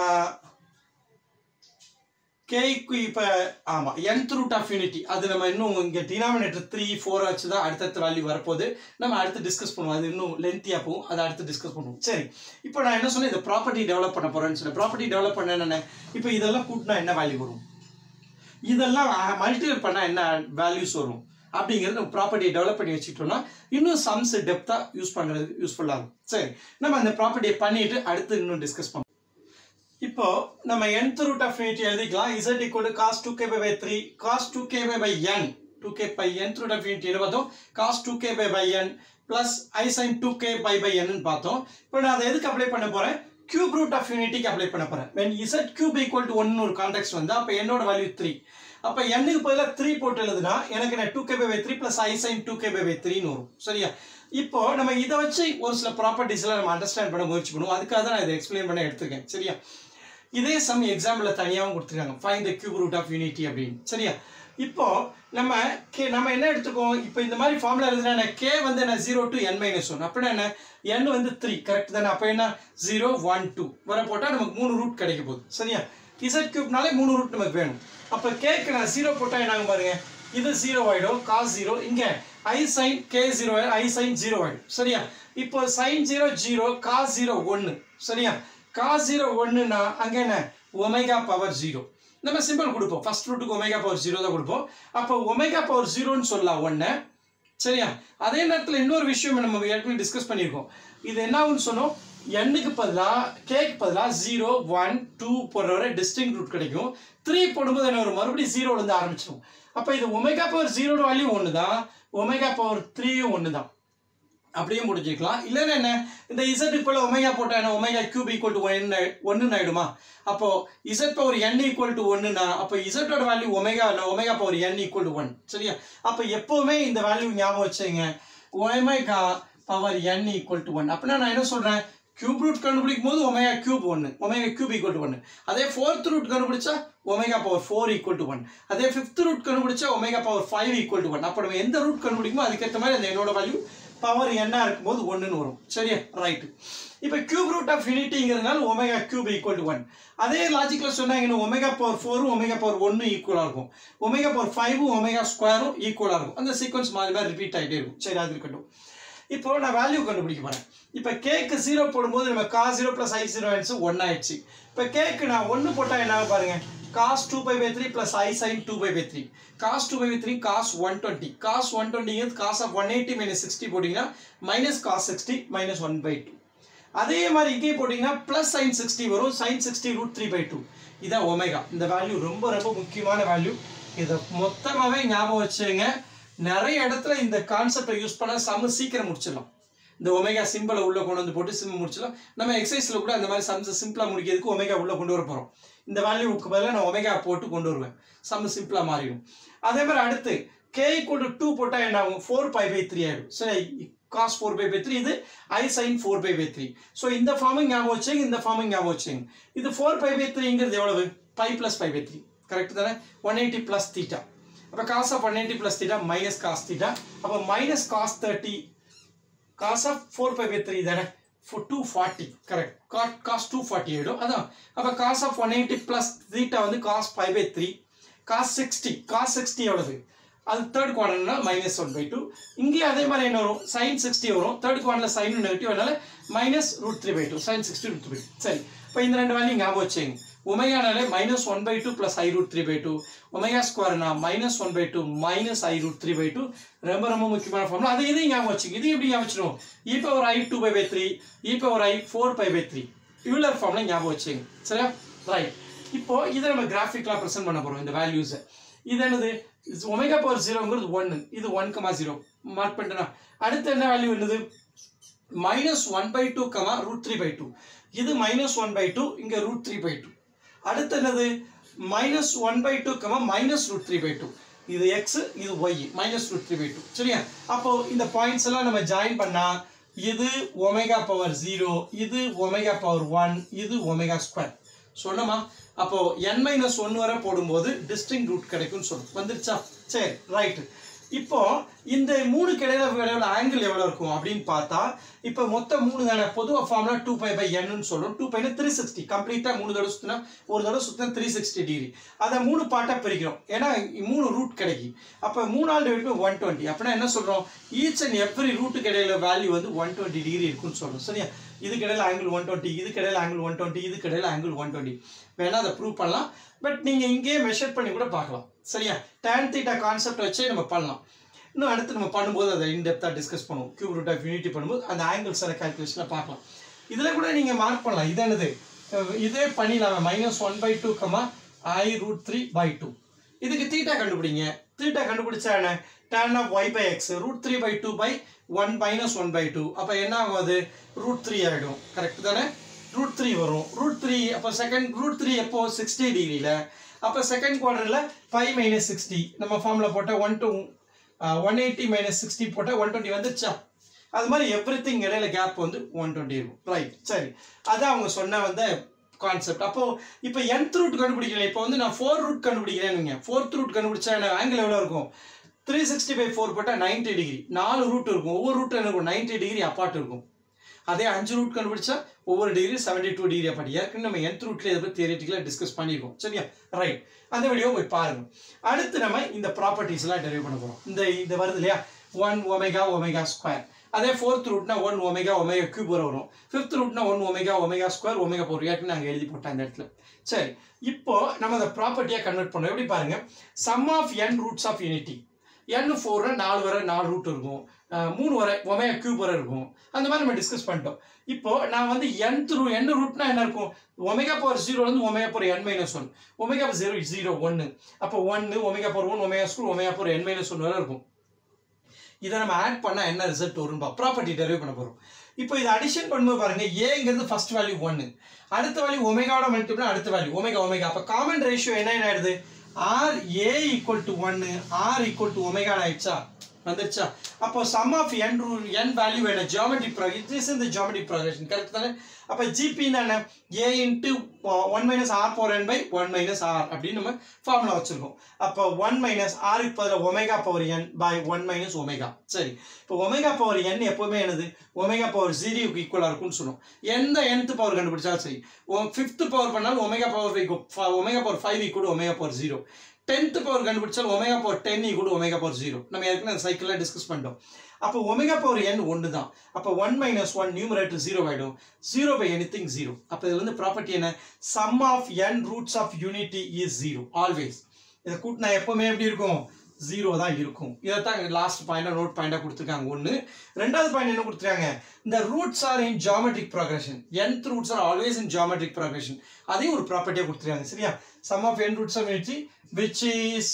கேக்கு இப்போ ஆமாம் nth ரூட் ஆஃப் யூனிட்டி அது நம்ம இன்னும் இங்கே டினாமினேட்டர் த்ரீ ஃபோர் வச்சு தான் அடுத்தடுத்த வேல்யூ வரப்போகுது நம்ம அடுத்து டிஸ்கஸ் பண்ணுவோம் அது இன்னும் லென்த்தியாக போகும் அதை அடுத்து டிஸ்கஸ் பண்ணுவோம் சரி இப்போ நான் என்ன சொன்னேன் இந்த ப்ராப்பர்ட்டி டெவலப் பண்ண போகிறேன்னு சொன்னேன் ப்ராப்பர்ட்டி டெவலப் பண்ண என்ன இப்போ இதெல்லாம் கூட்டினா என்ன வேல்யூ வரும் இதெல்லாம் மல்டிபிள் பண்ணால் என்ன வேல்யூஸ் வரும் அப்படிங்கிறது நம்ம ப்ராப்பர்ட்டியை டெவலப் பண்ணி வச்சுக்கிட்டோம்னா இன்னும் சம்ஸ் டெப்த்தாக யூஸ் பண்ணுறதுக்கு யூஸ்ஃபுல்லாக இருக்கும் சரி நம்ம அந்த ப்ராப்பர்ட்டியை பண்ணிட்டு அடுத்து இன்னும் டிஸ்கஸ் பண்ணுவோம் இப்போ நம்ம nth ரூட் ஆஃப் யூனிட்டி எழுதிக்கலாம் z equal to cos 2k by 3 cos 2k by n 2k by nth root of unity என்ன பார்த்தோம் cos 2k by by n plus i sin 2k by by n னு பார்த்தோம் இப்போ நான் அதை எதுக்கு அப்ளை பண்ண போறேன் கியூப் ரூட் ஆஃப் யூனிட்டிக்கு அப்ளை பண்ண போறேன் when z cube equal to 1 ஒரு கான்டெக்ட் வந்தா அப்போ என்னோட வேல்யூ 3 அப்ப n-க்கு பதிலாக 3 போட்டு எழுதுனா எனக்கு நான் 2k by 3 plus i sin 2k by 3 னு வரும் சரியா இப்போ நம்ம இதை வச்சு ஒரு சில ப்ராப்பர்ட்டிஸ்லாம் நம்ம அண்டர்ஸ்டாண்ட் பண்ண முயற்சி பண்ணுவோம் அதுக்காக தான் நான் இதை எக்ஸ்பிளைன் பண்ண எடுத்திருக்கேன் சரியா இதே சம் எக்ஸாம்பிள் தனியாகவும் கொடுத்துருக்காங்க find the cube root of unity அப்படின்னு சரியா இப்போ நம்ம கே நம்ம என்ன எடுத்துக்கோம் இப்போ இந்த மாதிரி ஃபார்முலா எழுதுனா கே வந்து என்ன zero to n minus one அப்படின்னா என்ன என் வந்து த்ரீ கரெக்ட் தானே அப்போ என்ன ஜீரோ ஒன் டூ வர போட்டால் நமக்கு மூணு ரூட் கிடைக்க போகுது சரியா இசட் கியூப்னாலே மூணு ரூட் நமக்கு வேணும் அப்போ கேக்கு நான் ஜீரோ போட்டால் என்ன ஆகும் பாருங்க இது ஜீரோ ஆகிடும் காஸ் ஜீரோ இங்கே i sine k zero i sine zero ஆகிடும் சரியா இப்போ sine zero zero cos zero ஒன்று சரியா காஸ் ஜீரோ ஒன்றுனா அங்கே என்ன ஒமேகா பவர் ஜீரோ நம்ம சிம்பிள் கொடுப்போம் ஃபர்ஸ்ட் ரூட்டுக்கு ஒமேகா பவர் ஜீரோ தான் கொடுப்போம் அப்போ ஒமேகா பவர் ஜீரோன்னு சொல்லலாம் ஒன்று சரியா அதே நேரத்தில் இன்னொரு விஷயம் நம்ம ஏற்கனவே டிஸ்கஸ் பண்ணியிருக்கோம் இது என்ன ஆகும்னு சொன்னோம் எண்ணுக்கு பதிலாக கேக்கு பதிலாக ஜீரோ ஒன் டூ போடுற வரை டிஸ்டிங் ரூட் கிடைக்கும் த்ரீ போடும்போது என்ன ஒரு மறுபடியும் ஜீரோலேருந்து ஆரம்பிச்சிடும் அப்போ இது ஒமேகா பவர் ஜீரோட வேல்யூ ஒன்று தான் ஒமேகா பவர் த்ரீயும் ஒன்று தான் அப்படியே முடிஞ்சுக்கலாம் இல்லைன்னா என்ன இந்த இசட்டுக்கு போல ஒமேகா போட்டா என்ன omega cube equal to one ஒன்றுன்னு ஆயிடுமா அப்போ z power N equal to ஒன்றுனா அப்போ இசட்டோட value omega omega power N equal to one சரியா அப்போ எப்போவுமே இந்த வேல்யூ ஞாபகம் வச்சுங்க omega power N equal to one அப்படின்னா நான் என்ன சொல்கிறேன் கியூப் ரூட் கண்டுபிடிக்கும் போது ஒமேகா கியூப் ஒன்று ஒமேகா கியூப் ஈக்குவல் டு ஒன்று அதே ஃபோர்த் ரூட் கண்டுபிடிச்சா omega power four equal to one அதே ஃபிஃப்த் ரூட் கண்டுபிடிச்சா omega power five equal to one அப்போ நம்ம எந்த ரூட் கண்டுபிடிக்குமோ அதுக்கேற்ற மாதிரி அந்த என்னோட வேல்யூ பவர் என்ன இருக்கும்போது ஒன்றுன்னு வரும் சரியா ரைட்டு இப்போ கியூப் ரூட் ஆஃப் யூனிட்டிங்கிறதுனால omega cube equal to one அதே லாஜிக்கில் சொன்னாங்கன்னா ஒமேகா பவர் ஃபோரும் ஒமேகா பவர் ஒன்று ஈக்குவலாக இருக்கும் ஒமேகா பவர் ஃபைவும் ஒமேகா ஸ்கொயரும் ஈக்குவலாக இருக்கும் அந்த சீக்வன்ஸ் மாறி மாதிரி ரிப்பீட் ஆகிட்டே இருக்கும் சரி அது இருக்கட்டும் இப்போ நான் வேல்யூ கண்டுபிடிக்க போறேன் இப்போ கேக்கு ஜீரோ போடும்போது நம்ம cos zero plus i zero ஆயிடுச்சு ஒன் ஆயிடுச்சு இப்போ கேக்கு நான் ஒன்று போட்டால் என்ன ஆகும் பாருங்க cos two pi by three plus I sine two pi by three cos two pi by three cos one twenty cos one டுவெண்ட்டிங்கிறது cos of one eighty minus sixty போட்டிங்கன்னா minus cos sixty minus one by two அதே மாதிரி இங்கே போட்டிங்கன்னா ப்ளஸ் சைன் சிக்ஸ்டி வரும் sine sixty root three by two இதான் ஒமேகா இந்த வேல்யூ ரொம்ப ரொம்ப முக்கியமான வேல்யூ இதை மொத்தமாகவே ஞாபகம் வச்சுங்க நிறைய இடத்துல இந்த கான்செப்டை யூஸ் பண்ணால் செம்ம சீக்கிரம் முடிச்சிடலாம் இந்த ஒமேகா சிம்பிளை உள்ளே கொண்டு வந்து போட்டு சிம் முடிச்சிடலாம் நம்ம எக்ஸசைஸில் கூட அந்த மாதிரி சம்ஸ் சிம்பிளாக முடிக்கிறதுக்கு ஒமேகா உள்ளே கொண்டு வர போகிறோம் இந்த வேல்யூக்கு பதிலாக நான் ஒமேகா போட்டு கொண்டு வருவேன் சம் சிம்பிளாக மாறிடும் அதே மாதிரி அடுத்து கே ஈக்குவல் டு டூ போட்டால் என்ன ஆகும் ஃபோர் பை பை த்ரீ ஆகிடும் சரி cos four pi by three இது i sine four pi by three so இந்த ஃபார்மிங் ஞாபகம் வச்சுங்க இந்த ஃபார்மிங் ஞாபகம் வச்சுங்க இது ஃபோர் பை பை த்ரீங்கிறது எவ்வளவு pi plus pi by three correct தானே ஒன் எயிட்டி ப்ளஸ் தீட்டா அப்போ cos of one eighty plus theta minus cos theta அப்போ minus cos thirty cos of four pi by three தானே four two forty correct got cos two forty ஆகிடும் அதான் அப்போ cos of one eighty plus theta வந்து cos five pi three cos sixty cos sixty எவ்வளவு அது தேர்ட் குவார்டர்னா மைனஸ் ஒன் பை டூ இங்கே அதே மாதிரி என்ன வரும் சைன் சிக்ஸ்டி வரும் தேர்ட் குவார்டரில் சைன் நெகட்டிவ் அதனால minus root three by two sine sixty root three by two சரி இப்போ இந்த ரெண்டு வேல்யூ ஞாபகம் வச்சுங்க ஒமேகானாலே minus one by two plus i root three by two omega ஸ்கொயர்னா minus one by two minus i root three by two ரொம்ப ரொம்ப முக்கியமான ஃபார்முலா அது இதையும் ஞாபகம் வச்சுங்க இது எப்படி ஞாபகம் வச்சிடும் e power i two pi by three e power i four pi by three Euler ஃபார்ம்ல ஞாபகம் வச்சுங்க சரியா ரைட் இப்போ இதை நம்ம கிராஃபிக்லாம் ப்ரெசென்ட் பண்ண போகிறோம் இந்த வேல்யூஸை இது என்னது ஒமேகா பவர் ஜீரோங்கிறது ஒன்று இது ஒன் கமா ஜீரோ மார்க் பண்ணிட்டேனா அடுத்து என்ன வேல்யூ என்னது minus one by two comma root three by two இது மைனஸ் ஒன் பை டூ இங்கே ரூட் த்ரீ பை டூ அடுத்து என்னது minus one by two comma minus root three by two இது எக்ஸ் இது y minus root three by two சரியா அப்போ இந்த பாயிண்ட்ஸ் எல்லாம் நம்ம ஜாயின் பண்ணா இது ஒமேகா பவர் ஜீரோ இது ஒமேகா பவர் ஒன் இது ஒமேகா ஸ்கொயர் சொன்னமா அப்போ n மைனஸ் ஒன் வரை போடும்போது டிஸ்டிங் ரூட் கிடைக்கும்னு சொல்லும் வந்துருச்சா சரி ரைட்டு இப்போ இந்த மூணு கிடையில இடையில ஆங்கிள் எவ்வளோ இருக்கும் அப்படின்னு பார்த்தா இப்போ மொத்தம் மூணு தானே பொதுவாக ஃபார்முலா டூ பை பை என்னன்னு சொல்றோம் டூ பைனா த்ரீ சிக்ஸ்டி கம்ப்ளீட்டாக மூணு தடவை சுற்றினா ஒரு தடவை சுற்றினா த்ரீ சிக்ஸ்டி டிகிரி அதை மூணு பார்ட்டாக பிரிக்கிறோம் ஏன்னா மூணு ரூட் கிடைக்கும் அப்போ மூணாவது டிவைட் ஒன் டுவெண்ட்டி அப்படின்னா என்ன சொல்கிறோம் ஈச் அண்ட் எவ்ரி ரூட்டுக்கு இடையில வேல்யூ வந்து ஒன் டுவெண்ட்டி டிகிரி இருக்குன்னு சொல்கிறோம் சரியா இதுக்கு இடையில ஆங்கிள் ஒன் டுவெண்ட்டி இதுக்கு இடையில ஆங்கிள் ஒன் டுவெண்ட்டி இதுக்கு இடையில ஆங்கிள் ஒன் டுவெண்ட்டி வேணா அதை ப்ரூவ் பண்ணலாம் பட் நீங்கள் இங்கேயே மெஷர் பண்ணி கூட பார்க்கலாம் சரியா டேன் தீட்டா கான்செப்ட் வச்சே நம்ம பண்ணலாம் இன்னும் அடுத்து நம்ம பண்ணும்போது அதை இன்டெப்த்தாக டிஸ்கஸ் பண்ணுவோம் கியூப் ரூட் ஆஃப் யூனிட்டி பண்ணும்போது அந்த ஆங்கிள்ஸ் அந்த கால்குலேஷனில் பார்க்கலாம் இதில் கூட நீங்கள் மார்க் பண்ணலாம் இது என்னது அஹ் இதே பண்ணிடலாம் minus one by two comma i root three by two இதுக்கு தீட்டா கண்டுபிடிங்க தீட்டா கண்டுபிடிச்சா என்ன tan of y by x root three by two by one minus one by two அப்போ என்ன ஆகும் அது ரூட் த்ரீ ஆகிடும் கரெக்ட் தானே ரூட் த்ரீ வரும் ரூட் த்ரீ அப்போ செகண்ட் ரூட் த்ரீ எப்போ சிக்ஸ்டி டிகிரியில் அப்போ செகண்ட் குவார்டரில் ஃபைவ் மைனஸ் சிக்ஸ்டி நம்ம ஃபார்மில் போட்ட one two one eighty minus sixty போட்டால் ஒன் டுவெண்ட்டி வந்துச்சா அது மாதிரி எவ்ரி திங் இடையில கேப் வந்து ஒன் டுவெண்ட்டி இருக்கும் ரைட் சரி அதான் அவங்க சொன்ன வந்து கான்செப்ட் அப்போ இப்போ nth ரூட் கண்டுபிடிக்கிறேன் இப்போ வந்து நான் ஃபோர் ரூட் கண்டுபிடிக்கிறேன்னு ஃபோர்த் ரூட் கண்டுபிடிச்சா எனக்கு ஆங்கிள் எவ்வளோ இருக்கும் த்ரீ சிக்ஸ்டி ஃபைவ் ஃபோர் போட்டால் நைன்டி டிகிரி நாலு ரூட் இருக்கும் ஒவ்வொரு ரூட் என்ன இருக்கும் நைன்டி டிகிரி அப்பார்ட் இருக்கும் அதே அஞ்சு ரூட் கண்டுபிடிச்சா ஒவ்வொரு degree seventy two degree apart ஏற்கனவே நம்ம nth ரூட்ல இதை பற்றி தியரிட்டிக்கலாக டிஸ்கஸ் பண்ணியிருக்கோம் சரியா ரைட் அந்த வீடியோ போய் பாருங்க அடுத்து நம்ம இந்த ப்ராப்பர்ட்டிஸ் எல்லாம் டெரிவ் பண்ண போகிறோம் இந்த இந்த வருது இல்லையா ஒன் ஒமேகா ஒமேகா ஸ்கொயர் அதே ஃபோர்த் ரூட்னா ஒன் ஒமேகா ஒமேகா கியூப் வரும் ஃபிஃப்த் ரூட்னா one omega omega square omega four ஏற்கனவே நாங்கள் எழுதி போட்டோம் அந்த இடத்துல சரி இப்போ நம்ம அதை ப்ராப்பர்ட்டியாக கன்வெர்ட் பண்ணோம் எப்படி பாருங்க sum of n roots of unity n ஃபோர்னா நாலு வரை நாலு ரூட் இருக்கும் அஹ் மூணு வரை ஒமேகா கியூப் வரை இருக்கும் அந்த மாதிரி நம்ம டிஸ்கஸ் பண்ணிட்டோம் இப்போ நான் வந்து என் த்ரூ என் ரூட்னா என்ன இருக்கும் ஒமேகா பவர் ஜீரோலேருந்து omega power n minus one omega power zero zero ஒன்று அப்போ ஒன்று omega power one omega school omega power n minus one வரை இருக்கும் இதை நம்ம ஆட் பண்ணா என்ன ரிசல்ட் வரும்பா ப்ராப்பர்ட்டி டெரிவ் பண்ண போறோம் இப்போ இதை அடிஷன் பண்ணும்போது பாருங்க ஏங்கிறது ஃபர்ஸ்ட் வேல்யூ ஒன்று அடுத்த வேல்யூ ஒமேகாவோட மல்டிபிள் அடுத்த வேல்யூ ஒமேகா ஒமேகா அப்போ காமன் ரேஷியோ என்ன என்ன ஆயிடுது ஆர் ஏ ஈக்குவல் டு ஒன்று ஆர் ஈக்குவல் டு ஒமேகா ஆயிடுச்சா வந்துருச்சா அப்போ சம் ஆஃப் என் ரூ என் வேல்யூ என்ன ஜியாமெட்ரிக் ப்ராக்ரஸ் இட் இஸ் இந்த ஜியாமெட்ரிக் ப்ராக்ரஷன் கரெக்ட் தானே அப்போ ஜிபி என்ன a into one minus r power n by one minus r அப்படின்னு நம்ம ஃபார்முலா வச்சிருக்கோம் அப்போ ஒன் மைனஸ் ஆருக்கு பதில் omega power n by one minus omega சரி இப்போ ஒமேகா பவர் என் எப்போவுமே என்னது ஒமேகா பவர் ஜீரோக்கு ஈக்குவலாக இருக்கும்னு சொல்லுவோம் எந்த nth பவர் கண்டுபிடிச்சாலும் சரி ஃபிஃப்த் பவர் பண்ணாலும் omega power omega power five equal omega power zero tenth power கண்டுபிடிச்சாலும் omega power ten equal omega power zero நம்ம ஏற்கனவே அந்த சைக்கிளில் டிஸ்கஸ் பண்ணிட்டோம் அப்போ ஒமேகா பவர் என் ஒன்று தான் அப்போ one minus one numerator zero ஆகிடும் zero by anything zero அப்போ இதுல இருந்து ப்ராப்பர்ட்டி என்ன sum of n roots of unity is zero always இதை கூட்டினா எப்பவுமே எப்படி இருக்கும் ஜீரோ தான் இருக்கும் இதை தான் லாஸ்ட் பாயிண்டாக நோட் பாயிண்டாக கொடுத்துருக்காங்க ஒன்று ரெண்டாவது பாயிண்ட் என்ன கொடுத்துருக்காங்க இந்த roots are in geometric progression nth roots are always in geometric progression அதையும் ஒரு ப்ராப்பர்ட்டியாக கொடுத்துருக்காங்க சரியா sum of n roots of unity which is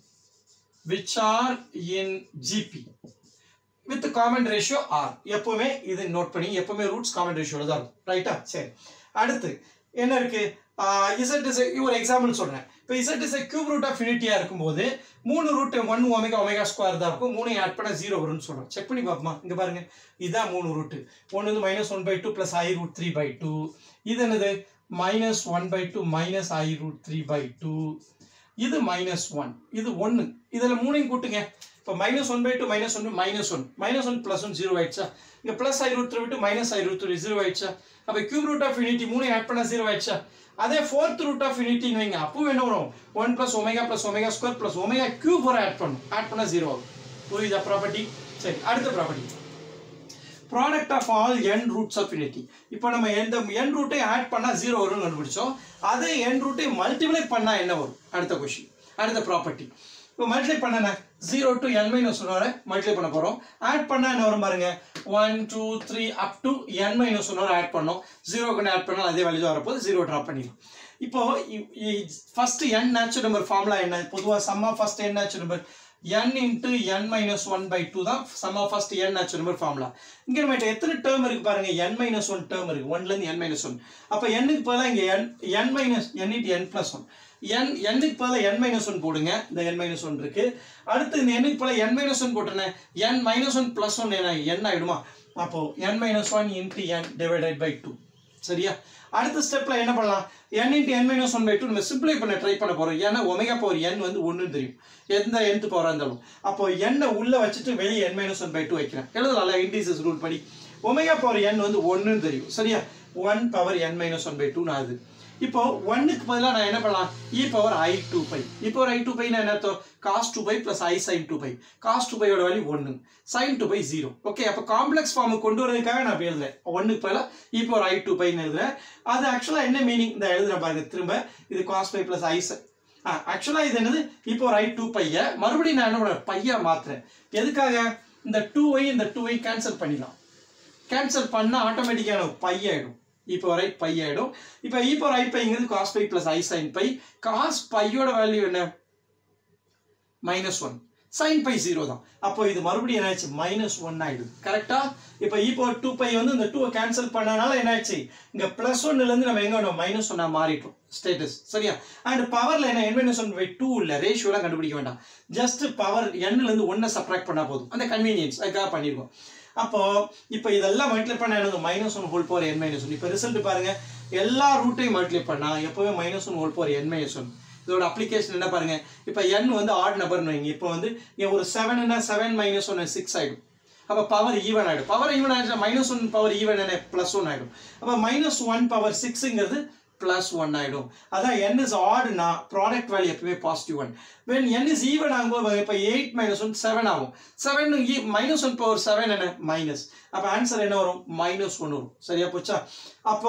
which are in GP with common ratio r எப்பவுமே இது நோட் பண்ணி எப்பவுமே ரூட்ஸ் காமன் ரேஷியோல தான் இருக்கும் ரைட்டா சரி அடுத்து என்ன இருக்கு இசட் இஸ் ஒரு எக்ஸாம்பிள் சொல்றேன் இப்போ z is cube root of யூனிட்டியா இருக்கும்போது மூணு root one omega omega square தான் இருக்கும் மூணு ஆட் பண்ண ஜீரோ வரும்னு சொல்றோம் செக் பண்ணி பார்ப்போமா இங்க பாருங்க இதுதான் மூணு ரூட் ஒன்று வந்து minus one by two plus i root three by two இது என்னது minus one by two minus i root three by two இது மைனஸ் ஒன் இது ஒன்று இதில் மூணையும் கூட்டுங்க இப்போ minus one by two minus one minus one minus one plus one zero ஆயிடுச்சா இங்கே ப்ளஸ் ஐ ரூட் த்ரீ விட்டு minus i root three zero ஆயிடுச்சா அப்போ கியூப் ரூட் ஆஃப் யூனிட்டி மூணு ஆட் பண்ணால் ஜீரோ ஆயிடுச்சா அதே ஃபோர்த் ரூட் ஆஃப் யூனிட்டின்னு வைங்க அப்போ என்ன வரும் one plus omega plus omega square plus omega cube வரை ஆட் பண்ணும் ஆட் பண்ணால் ஜீரோ ஆகும் புரியுதா ப்ராப்பர்ட்டி சரி அடுத்த property product of all n roots of unity இப்போ நம்ம எந்த என் ரூட்டை ஆட் பண்ணால் ஜீரோ வரும்னு கண்டுபிடிச்சோம் அதே என் ரூட்டை மல்டிப்ளை பண்ணால் என்ன வரும் அடுத்த கொஷின் அடுத்த ப்ராப்பர்ட்டி இப்போ மல்டிப்ளை பண்ண zero to n minus one வரை மல்டிப்ளை பண்ண போகிறோம் ஆட் பண்ணால் என்ன வரும் பாருங்க one two three up to n minus one வரை ஆட் பண்ணோம் ஜீரோக்கு ஆட் பண்ணால் அதே வேல்யூ வரப்போது ஜீரோ ட்ராப் பண்ணிடலாம் இப்போ first n natural number formula என்ன பொதுவாக சம்மா first n natural number n into n minus one by two தான் sum of first n natural number formula இங்கே நம்ம எத்தனை டேர்ம் இருக்கு பாருங்க என் மைனஸ் ஒன் டேர்ம் இருக்கு ஒன்லேருந்து என் மைனஸ் ஒன் அப்போ என்னுக்கு பதிலாக இங்கே n n minus n into n plus one n என்னுக்கு பதிலாக என் மைனஸ் ஒன் போடுங்க இந்த என் மைனஸ் ஒன் இருக்கு அடுத்து இந்த என்னுக்கு பதிலாக என் மைனஸ் ஒன் போட்டுனேன் n minus one plus one என்ன என் ஆயிடுமா அப்போ n minus one into n divided by two சரியா அடுத்த ஸ்டெப்ல என்ன பண்ணலாம் n into n minus one by two நம்ம சிம்பிளை பண்ண ட்ரை பண்ண போறோம் ஏன்னா ஒமேகா பவர் n வந்து ஒன்றுன்னு தெரியும் எந்த nth பவராக இருந்தாலும் அப்போ n உள்ள வச்சுட்டு வெளியே n minus one by two வைக்கிறேன் எழுதலாம்ல இன்டீசஸ் ரூல் படி ஒமேகா பவர் n வந்து ஒன்றுன்னு தெரியும் சரியா one power n minus one by two நான் அது இப்போ ஒன்னுக்கு பதிலாக நான் என்ன பண்ணலாம் e power i two pi இப்போ ஒரு ஐ டூ பை என்ன அர்த்தம் cos two pi plus i sine two pi cos two பையோட வேல்யூ ஒன்று sine two pi zero okay அப்போ காம்ப்ளெக்ஸ் ஃபார்முக்கு கொண்டு வரதுக்காக நான் இப்ப எழுதுறேன் ஒன்னுக்கு பதிலாக இ பவர் ஐ டூ பைன்னு எழுதுறேன் அது ஆக்சுவலாக என்ன மீனிங் இந்த எழுதுறேன் பாருங்க திரும்ப இது காஸ் பை பிளஸ் ஐ ஆக்சுவலாக இது என்னது இப்போ ஒரு ஐ டூ பைய மறுபடியும் நான் என்ன பண்ணுறேன் பையா மாத்துறேன் எதுக்காக இந்த டூ ஐ இந்த டூ ஐ கேன்சல் பண்ணிடலாம் கேன்சல் பண்ணால் ஆட்டோமேட்டிக்கான பை ஆயிடும் இப்போ வரை பை ஆயிடும் இப்போ இப்போ ரை பைங்கிறது cos pi plus i sine pi cos பையோட வேல்யூ என்ன minus one sine pi zero தான் அப்போ இது மறுபடியும் என்னாச்சு மைனஸ் ஒன் ஆயிடுது கரெக்டா இப்போ இப்போ டூ பை வந்து இந்த டூவை கேன்சல் பண்ணனால என்னாச்சு இங்க பிளஸ் ஒன்னுலேருந்து நம்ம எங்க வேணும் மைனஸ் ஒன்னா மாறிட்டோம் ஸ்டேட்டஸ் சரியா அண்ட் பவர்ல என்ன n minus one by two இல்லை ரேஷியோலாம் கண்டுபிடிக்க வேண்டாம் ஜஸ்ட் பவர் எண்ணிலேருந்து ஒன்றை சப்ராக்ட் பண்ணா போதும் அந்த கன்வீனியன்ஸ் அதுக்காக பண்ணியிருக்கோம் அப்போ இப்போ இதெல்லாம் மல்டிப்ளை பண்ண எனக்கு minus one whole power n minus one இப்போ ரிசல்ட் பாருங்க எல்லா ரூட்டையும் மல்டிப்ளை பண்ணா எப்பவுமே minus one whole power n minus one இதோட அப்ளிகேஷன் என்ன பாருங்க இப்போ n வந்து ஆட் நம்பர்னு வைங்க இப்போ வந்து இங்கே ஒரு செவன்னா செவன் மைனஸ் ஒன் சிக்ஸ் ஆகிடும் அப்போ பவர் ஈவன் ஆகிடும் பவர் ஈவன் ஆகிடுச்சா மைனஸ் ஒன் பவர் ஈவன் என்ன ப்ளஸ் ஒன் ஆகிடும் அப்போ மைனஸ் ஒன் பவர் சிக்ஸுங்கிறது ப்ளஸ் ஒன் ஆகிடும் அதான் n இஸ் ஆடுனா ப்ராடக்ட் வேல்யூ எப்பவுமே positive one when n is even ஆகும்போது இப்போ எயிட் மைனஸ் ஒன் செவன் ஆகும் seven minus one power seven என்ன மைனஸ் அப்போ ஆன்சர் என்ன வரும் மைனஸ் ஒன் வரும் சரியா போச்சா அப்போ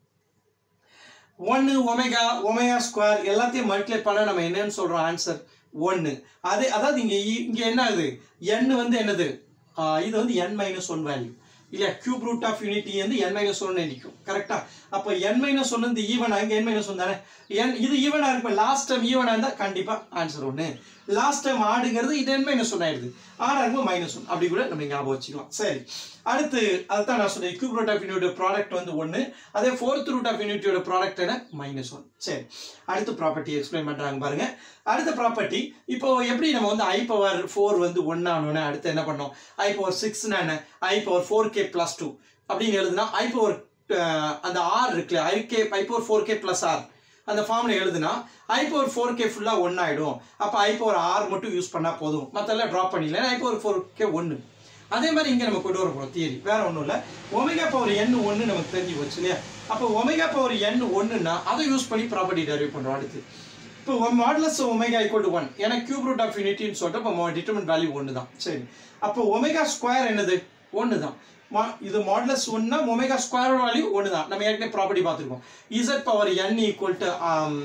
ஒன்று ஒமேகா ஒமேகா ஸ்கொயர் எல்லாத்தையும் மல்டிப்ளை பண்ண நம்ம என்னன்னு சொல்றோம் ஆன்சர் ஒன்று அதே அதாவது இங்கே இங்கே என்ன ஆகுது n வந்து என்னது ஆஹ் இது வந்து n மைனஸ் ஒன் வேல்யூ இல்லையா கியூப் ரூட் ஆஃப் யூனிட்டி வந்து n மைனஸ் ஒன் நிற்கும் கரெக்டா அப்போ n மைனஸ் ஒன் வந்து ஈவன் இங்கே n மைனஸ் ஒன் தானே n இது ஈவனாக இருக்கும் லாஸ்ட் டைம் ஈவனாக இருந்தால் கண்டிப்பாக ஆன்சர் ஒன்று லாஸ்ட் டைம் ஆடுங்கிறது இது n மைனஸ் ஒன் ஆயிடுது ஆடாக இருக்கும் மைனஸ் ஒன் அப்படி கூட நம்ம ஞாபகம் வச்சுக்கலாம் சரி அடுத்து அதுதான் நான் சொன்னேன் கியூப் ரூட் ஆஃப் யூனிட்டியோட ப்ராடக்ட் வந்து ஒன்று அதே ஃபோர்த் ரூட் ஆஃப் யூனிட்டியோட ப்ராடக்ட் என்ன மைனஸ் ஒன் சரி அடுத்த ப்ராப்பர்ட்டி எக்ஸ்பிளைன் பண்ணுறாங்க பாருங்க அடுத்த ப்ராப்பர்ட்டி இப்போ எப்படி நம்ம வந்து ஐ பவர் ஃபோர் வந்து ஒன் ஆனோன்னு அடுத்து என்ன பண்ணோம் ஐ பவர் சிக்ஸ்னா என்ன i power four k plus two அப்படின்னு எழுதுனா ஐ பவர் அந்த ஆர் இருக்குல்ல i k i power four k plus r அந்த ஃபார்மில் எழுதுனா ஐ பவர் ஃபோர் கே ஃபுல்லாக ஒன் ஆகிடும் அப்போ ஐ பவர் ஆர் மட்டும் யூஸ் பண்ணால் போதும் மற்றெல்லாம் ட்ராப் பண்ணிடலாம் ஐ பவர் ஃபோர் கே ஒன்று அதே மாதிரி இங்கே நம்ம கொண்டு வர போகிறோம் தியரி வேற ஒன்றும் இல்லை ஒமேகா பவர் என் ஒன்று நமக்கு தெரிஞ்சு போச்சு இல்லையா அப்போ ஒமேகா பவர் என் ஒன்றுனா அதை யூஸ் பண்ணி ப்ராப்பர்ட்டி டெரிவ் பண்ணுறோம் அடுத்து இப்போ modulus omega equal to one ஏன்னா கியூப் ரூட் ஆஃப் யூனிட்டின்னு சொல்லிட்டு இப்போ டிட்டர்மெண்ட் வேல்யூ ஒன்று தான் சரி அப்போ ஒமேகா ஸ்கொயர் என்னது ஒன்று தான் மா இது மாடலஸ் ஒன்னா ஒமேகா ஸ்கொயரோட வேல்யூ ஒன்று தான் நம்ம ஏற்கனவே ப்ராப்பர்ட்டி பார்த்துருக்கோம் z power N equal to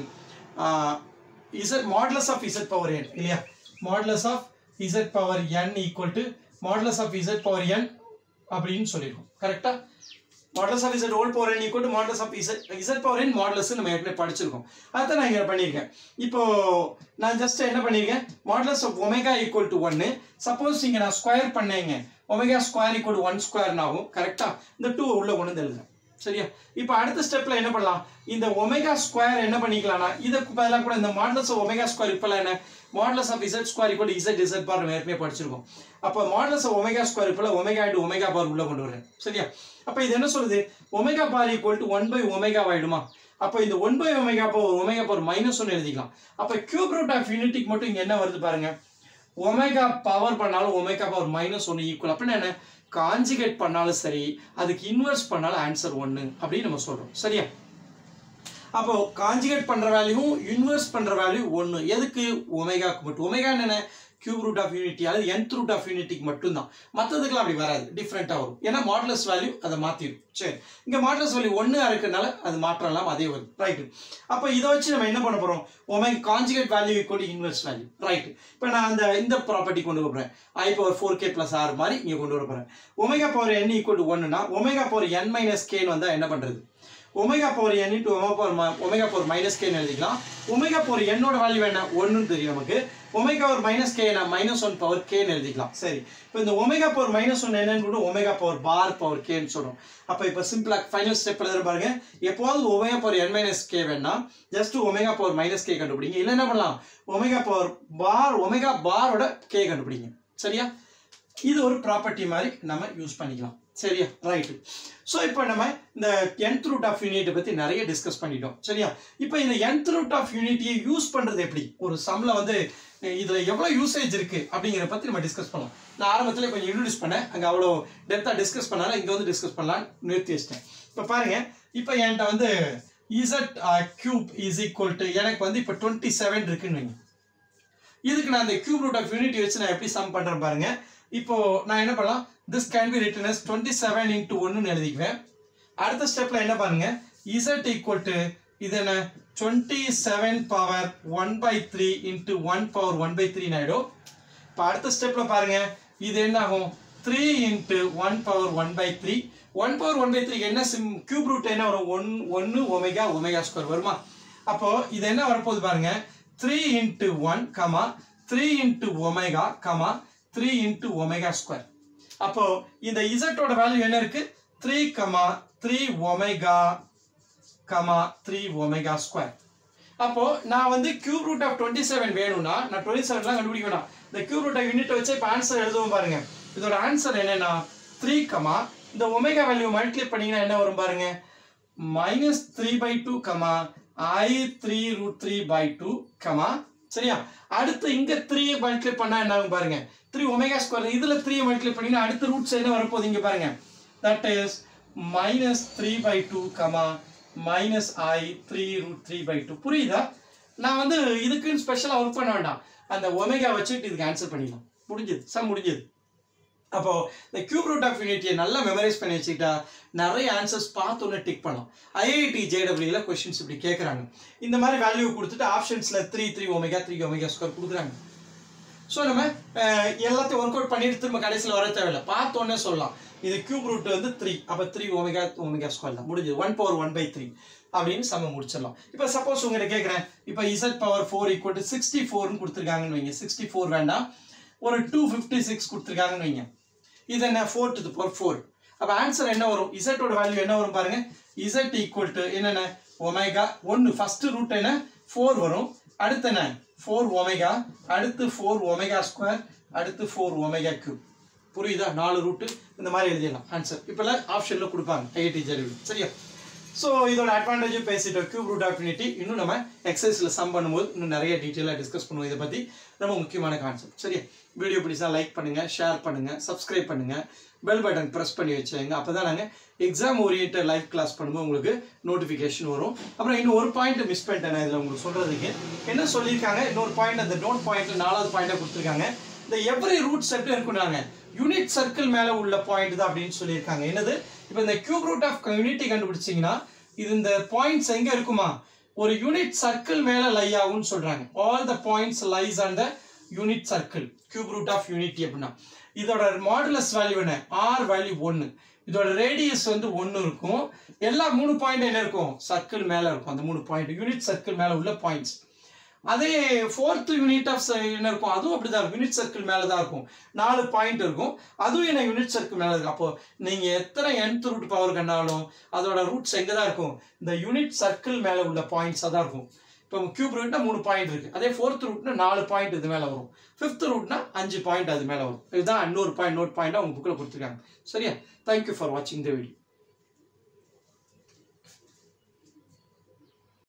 z modulus of z power n இல்லையா modulus of z power N equal to modulus of z power n அப்படின்னு சொல்லியிருக்கோம் கரெக்டா modulus of z whole power N equal to modulus of z z power n modulus நம்ம ஏற்கனவே படிச்சிருக்கோம் அதான் நான் இங்கே பண்ணியிருக்கேன் இப்போ நான் ஜஸ்ட் என்ன பண்ணியிருக்கேன் modulus of omega equal to ஒன்று சப்போஸ் இங்கே நான் ஸ்கொயர் பண்ணேங்க omega square equal to one ஸ்கொயர்னு ஆகும் கரெக்டா இந்த டூ உள்ள கொண்டு வந்து எழுதுறேன் சரியா இப்போ அடுத்த ஸ்டெப்ல என்ன பண்ணலாம் இந்த ஒமேகா ஸ்கொயர் என்ன பண்ணிக்கலாம்னா இதுக்கு பதிலாக கூட இந்த மாடலஸ் ஆஃப் ஒமேகா ஸ்கொயர் இப்போலாம் என்ன modulus of z square equal z z bar நம்ம ஏற்கனவே படிச்சிருக்கோம் அப்போ மாடலஸ் ஆஃப் ஒமேகா ஸ்கொயர் இப்போ ஒமேகா இன்டு ஒமேகா பார் உள்ள கொண்டு வரேன் சரியா அப்போ இது என்ன சொல்லுது omega bar equal to one by omega ஆயிடுமா அப்போ இந்த one by omega power omega power minus ஒன்று எழுதிக்கலாம் அப்போ கியூப் ரூட் ஆஃப் யூனிட்டிக்கு மட்டும் இங்கே என்ன வருது பாருங்க ஒமேகா பவர் பண்ணாலும் ஒமேகா பவர் மைனஸ் ஒன்று ஈக்குவல் அப்படின்னா என்ன காஞ்சிகேட் பண்ணாலும் சரி அதுக்கு இன்வெர்ஸ் பண்ணாலும் ஆன்சர் ஒன்று அப்படின்னு நம்ம சொல்றோம் சரியா அப்போ காஞ்சிகேட் பண்ற வேல்யூவும் இன்வெர்ஸ் பண்ற வேல்யூ ஒன்று எதுக்கு ஒமேகாக்கு மட்டும் ஒமேகா என்ன கியூப் ரூட் ஆஃப் யூனிட்டி அல்லது nth ரூட் ஆஃப் யூனிட்டிக்கு மட்டும்தான் மற்றதுக்கெல்லாம் அப்படி வராது டிஃப்ரெண்ட்டாக வரும் ஏன்னா மாடலஸ் வேல்யூ அதை மாற்றிடும் சரி இங்கே மாடலஸ் வேல்யூ ஒன்று இருக்கிறதுனால அது மாற்றம் இல்லாமல் அதே வரும் ரைட்டு அப்போ இதை வச்சு நம்ம என்ன பண்ண போகிறோம் omega conjugate value equal inverse value right இப்போ நான் அந்த இந்த ப்ராப்பர்ட்டி கொண்டு வரேன் i power four k plus r மாதிரி இங்கே கொண்டு வர போகிறேன் omega power N equal to ஒன்றுனா ஒமேகா பவர் என் மைனஸ் கேன்னு வந்தால் என்ன பண்ணுறது omega power n into omega power omega power minus கேன்னு எழுதிக்கலாம் ஒமேகா பவர் என்னோட வேல்யூ என்ன ஒன்றுன்னு தெரியும் நமக்கு ஒமேகா பவர் மைனஸ் கே என்ன மைனஸ் ஒன் பவர் கேன்னு எழுதிக்கலாம் சரி இப்போ இந்த ஒமேகா பவர் மைனஸ் ஒன் என்னன்னு கூட ஒமேகா பவர் பார் பவர் கேன்னு சொல்றோம் அப்போ இப்போ சிம்பிளாக ஃபைனல் ஸ்டெப் எழுதுற பாருங்க எப்போது omega power n minus k வேணா just omega power minus k கண்டுபிடிங்க இல்லை என்ன பண்ணலாம் ஒமேகா பவர் பார் ஒமேகா பாரோட கே கண்டுபிடிங்க சரியா இது ஒரு ப்ராப்பர்ட்டி மாதிரி நம்ம யூஸ் பண்ணிக்கலாம் சரியா ரைட்டு ஸோ இப்போ நம்ம இந்த nth ரூட் ஆஃப் யூனிட்டை பற்றி நிறைய டிஸ்கஸ் பண்ணிட்டோம் சரியா இப்போ இந்த nth ரூட் ஆஃப் யூனிட்டியை யூஸ் பண்ணுறது எப்படி ஒரு சம்மில் வந்து இதில் எவ்வளோ யூசேஜ் இருக்குது அப்படிங்கிற பற்றி நம்ம டிஸ்கஸ் பண்ணலாம் நான் ஆரம்பத்தில் கொஞ்சம் இன்ட்ரடியூஸ் பண்ணேன் அங்கே அவ்வளோ டெப்த்தாக டிஸ்கஸ் பண்ணாலும் இங்கே வந்து டிஸ்கஸ் பண்ணலாம் நிறுத்தி வச்சிட்டேன் இப்போ பாருங்க இப்போ என்கிட்ட வந்து z cube is equal to எனக்கு வந்து இப்போ டுவெண்ட்டி செவன் இருக்குன்னு வைங்க இதுக்கு நான் இந்த கியூப் ரூட் ஆஃப் யூனிட்டி வச்சு நான் எப்படி சம் பண்றேன் பாருங்க இப்போ நான் என்ன பண்ணலாம் this can be written as twenty seven into ஒன்னு எழுதிக்குவேன் அடுத்த ஸ்டெப்ல என்ன பாருங்க இசட் ஈக்குவல் டு இது என்ன twenty seven power one by three into one power one by three ஆயிடும் இப்போ அடுத்த ஸ்டெப்ல பாருங்க இது என்ன ஆகும் three into one power one by three one power one by three என்ன சிம் கியூப் ரூட் என்ன வரும் ஒன் ஒன்று ஒமேகா ஒமேகா ஸ்கொயர் வருமா அப்போ இது என்ன வரப்போகுது பாருங்க three into one comma three into omega comma three into omega square அப்போ இந்த இசட்டோட வேல்யூ என்ன இருக்கு three comma three omega comma three omega square அப்போ நான் வந்து cube root of twenty seven வேணும்னா நான் டுவெண்ட்டி செவன்லாம் கண்டுபிடிக்க வேணாம் இந்த கியூப் ரூட் ஆஃப் யூனிட் வச்சு இப்போ ஆன்சர் எழுதுவோம் பாருங்க இதோட ஆன்சர் என்னன்னா த்ரீ கமா இந்த ஒமேகா வேல்யூ மல்டிப்ளை பண்ணீங்கன்னா என்ன வரும் பாருங்க minus three by two comma i three root three by two comma சரியா அடுத்து இங்க த்ரீ மல்டிப்ளை பண்ணா என்ன ஆகும் பாருங்க த்ரீ ஒமேகா ஸ்கொயர் இதுல த்ரீ மல்டிப்ளை பண்ணீங்கன்னா அடுத்த ரூட்ஸ் என்ன வரப்போகுது இங்க பாருங்க that is minus three by two comma minus i three root three by two புரியுதா நான் வந்து இதுக்குன்னு ஸ்பெஷலாக ஒர்க் பண்ண வேண்டாம் அந்த ஒமேகா வச்சுட்டு இதுக்கு ஆன்சர் பண்ணிடலாம் முடிஞ்சது சம் முடிஞ்சது அப்போ இந்த கியூப் ரூட் ஆஃப் யூனிட்டியை நல்லா மெமரைஸ் பண்ணி வச்சுக்கிட்டா நிறைய ஆன்சர்ஸ் பார்த்தோன்னே டிக் பண்ணலாம் ஐஐடி ஜேடபிள்யூல கொஸ்டின்ஸ் இப்படி கேட்குறாங்க இந்த மாதிரி வேல்யூ கொடுத்துட்டு ஆப்ஷன்ஸில் three three omega three omega square கொடுக்குறாங்க ஸோ நம்ம அஹ், எல்லாத்தையும் ஒர்க் அவுட் பண்ணிட்டு திரும்ப கடைசியில் வர தேவையில்லை பார்த்தோன்னே சொல்லலாம் இது கியூப் ரூட் வந்து த்ரீ அப்போ த்ரீ ஒமேகா ஒமேகா ஸ்கொயர் தான் முடிஞ்சது one power one by three அப்படின்னு சம முடிச்சிடலாம் இப்போ சப்போஸ் உங்கள்கிட்ட கேட்குறேன் இப்போ z power four equal to sixty ஃபோர்னு கொடுத்துருக்காங்கன்னு வைங்க சிக்ஸ்டி ஃபோர் வேண்டாம் ஒரு டூ ஃபிஃப்டி சிக்ஸ் கொடுத்துருக்காங்கன்னு வைங்க இது என்ன ஃபோர் டு பவர் ஃபோர் அப்போ ஆன்சர் என்ன வரும் இசட்டோட வேல்யூ என்ன வரும் பாருங்க இசட் ஈக்குவல் டு என்னென்ன ஒமேகா ஒன்று ஃபர்ஸ்ட் ரூட் என்ன ஃபோர் வரும் அடுத்து என்ன ஃபோர் ஒமேகா அடுத்து ஃபோர் ஒமேகா ஸ்கொயர் அடுத்து ஃபோர் ஒமேகா கியூப் புரியுதா நாலு ரூட்டு இந்த மாதிரி எழுதிடலாம் ஆன்சர் இப்போல்லாம் ஆப்ஷனில் கொடுப்பாங்க ஐஐடி ஜெருவி சரியா ஸோ இதோட அட்வான்டேஜும் பேசிட்டோம் கியூப் ரூட் ஆஃப் யூனிட்டி இன்னும் நம்ம எக்ஸசைஸில் சம் பண்ணும்போது இன்னும் நிறைய டீட்டெயிலாக டிஸ்கஸ் பண்ணுவோம் இதை பற்றி ரொம்ப முக்கியமான கான்செப்ட் சரியா வீடியோ பிடிச்சா லைக் பண்ணுங்கள் ஷேர் பண்ணுங்கள் சப்ஸ்கிரைப் பண்ணுங்கள் பெல் பட்டன் ப்ரெஸ் பண்ணி வச்சுங்க அப்போ தான் நாங்கள் எக்ஸாம் ஓரியன்ட் லைவ் கிளாஸ் பண்ணும்போது உங்களுக்கு நோட்டிஃபிகேஷன் வரும் அப்புறம் இன்னும் ஒரு பாயிண்ட் மிஸ் பண்ணிட்டேன் நான் இதில் உங்களுக்கு சொல்கிறதுக்கு என்ன சொல்லியிருக்காங்க இன்னொரு பாயிண்ட் அந்த டோன்ட் பாயிண்ட்ல நாலாவது பாயிண்டாக கொடுத்துருக்காங்க இந்த எவ்ரி ரூட் செட் இருக்குனாங்க யூனிட் சர்க்கிள் மேலே உள்ள பாயிண்ட் தான் அப்படின்னு சொல்லியிருக்காங்க என்னது இப்போ இந்த கியூப் ரூட் ஆஃப் யூனிட்டி கண்டுபிடிச்சிங்கன்னா இது இந்த பாயிண்ட்ஸ் எங்கே இருக்குமா ஒரு யூனிட் சர்க்கிள் மேலே லை ஆகும்னு சொல்கிறாங்க all the points lies on the unit circle cube root of unity அப்படின்னா இதோட மாடுலஸ் வேல்யூ என்ன ஆர் வேல்யூ ஒன்று இதோட ரேடியஸ் வந்து ஒன்று இருக்கும் எல்லா மூணு பாயிண்ட் என்ன இருக்கும் சர்க்கிள் மேலே இருக்கும் அந்த மூணு பாயிண்ட் யூனிட் சர்க்கிள் மேலே உள்ள பாயிண்ட்ஸ் அதே ஃபோர்த் யூனிட் ஆஃப் என்ன இருக்கும் அதுவும் அப்படிதான் இருக்கும் யூனிட் சர்க்கிள் மேலே தான் இருக்கும் நாலு பாயிண்ட் இருக்கும் அதுவும் என்ன யூனிட் சர்க்கிள் மேலே இருக்கும் அப்போ நீங்கள் எத்தனை nth ரூட் பவர் கண்டாலும் அதோட ரூட்ஸ் எங்கே தான் இருக்கும் இந்த யூனிட் சர்க்கிள் மேலே உள்ள பாயிண்ட்ஸாக தான் இருக்கும் இப்போ கியூப் ரூட்னா மூணு பாயிண்ட் இருக்கு அதே ஃபோர்த் ரூட்னா நாலு பாயிண்ட் இது மேலே வரும் ஃபிஃப்த் ரூட்னா அஞ்சு பாயிண்ட் அது மேலே வரும் இதுதான் இன்னொரு பாயிண்ட் நோட் பாயிண்டாக உங்கள் புக்கில் கொடுத்துருக்காங்க சரியா தேங்க்யூ ஃபார் வாட்சிங் த வீடியோ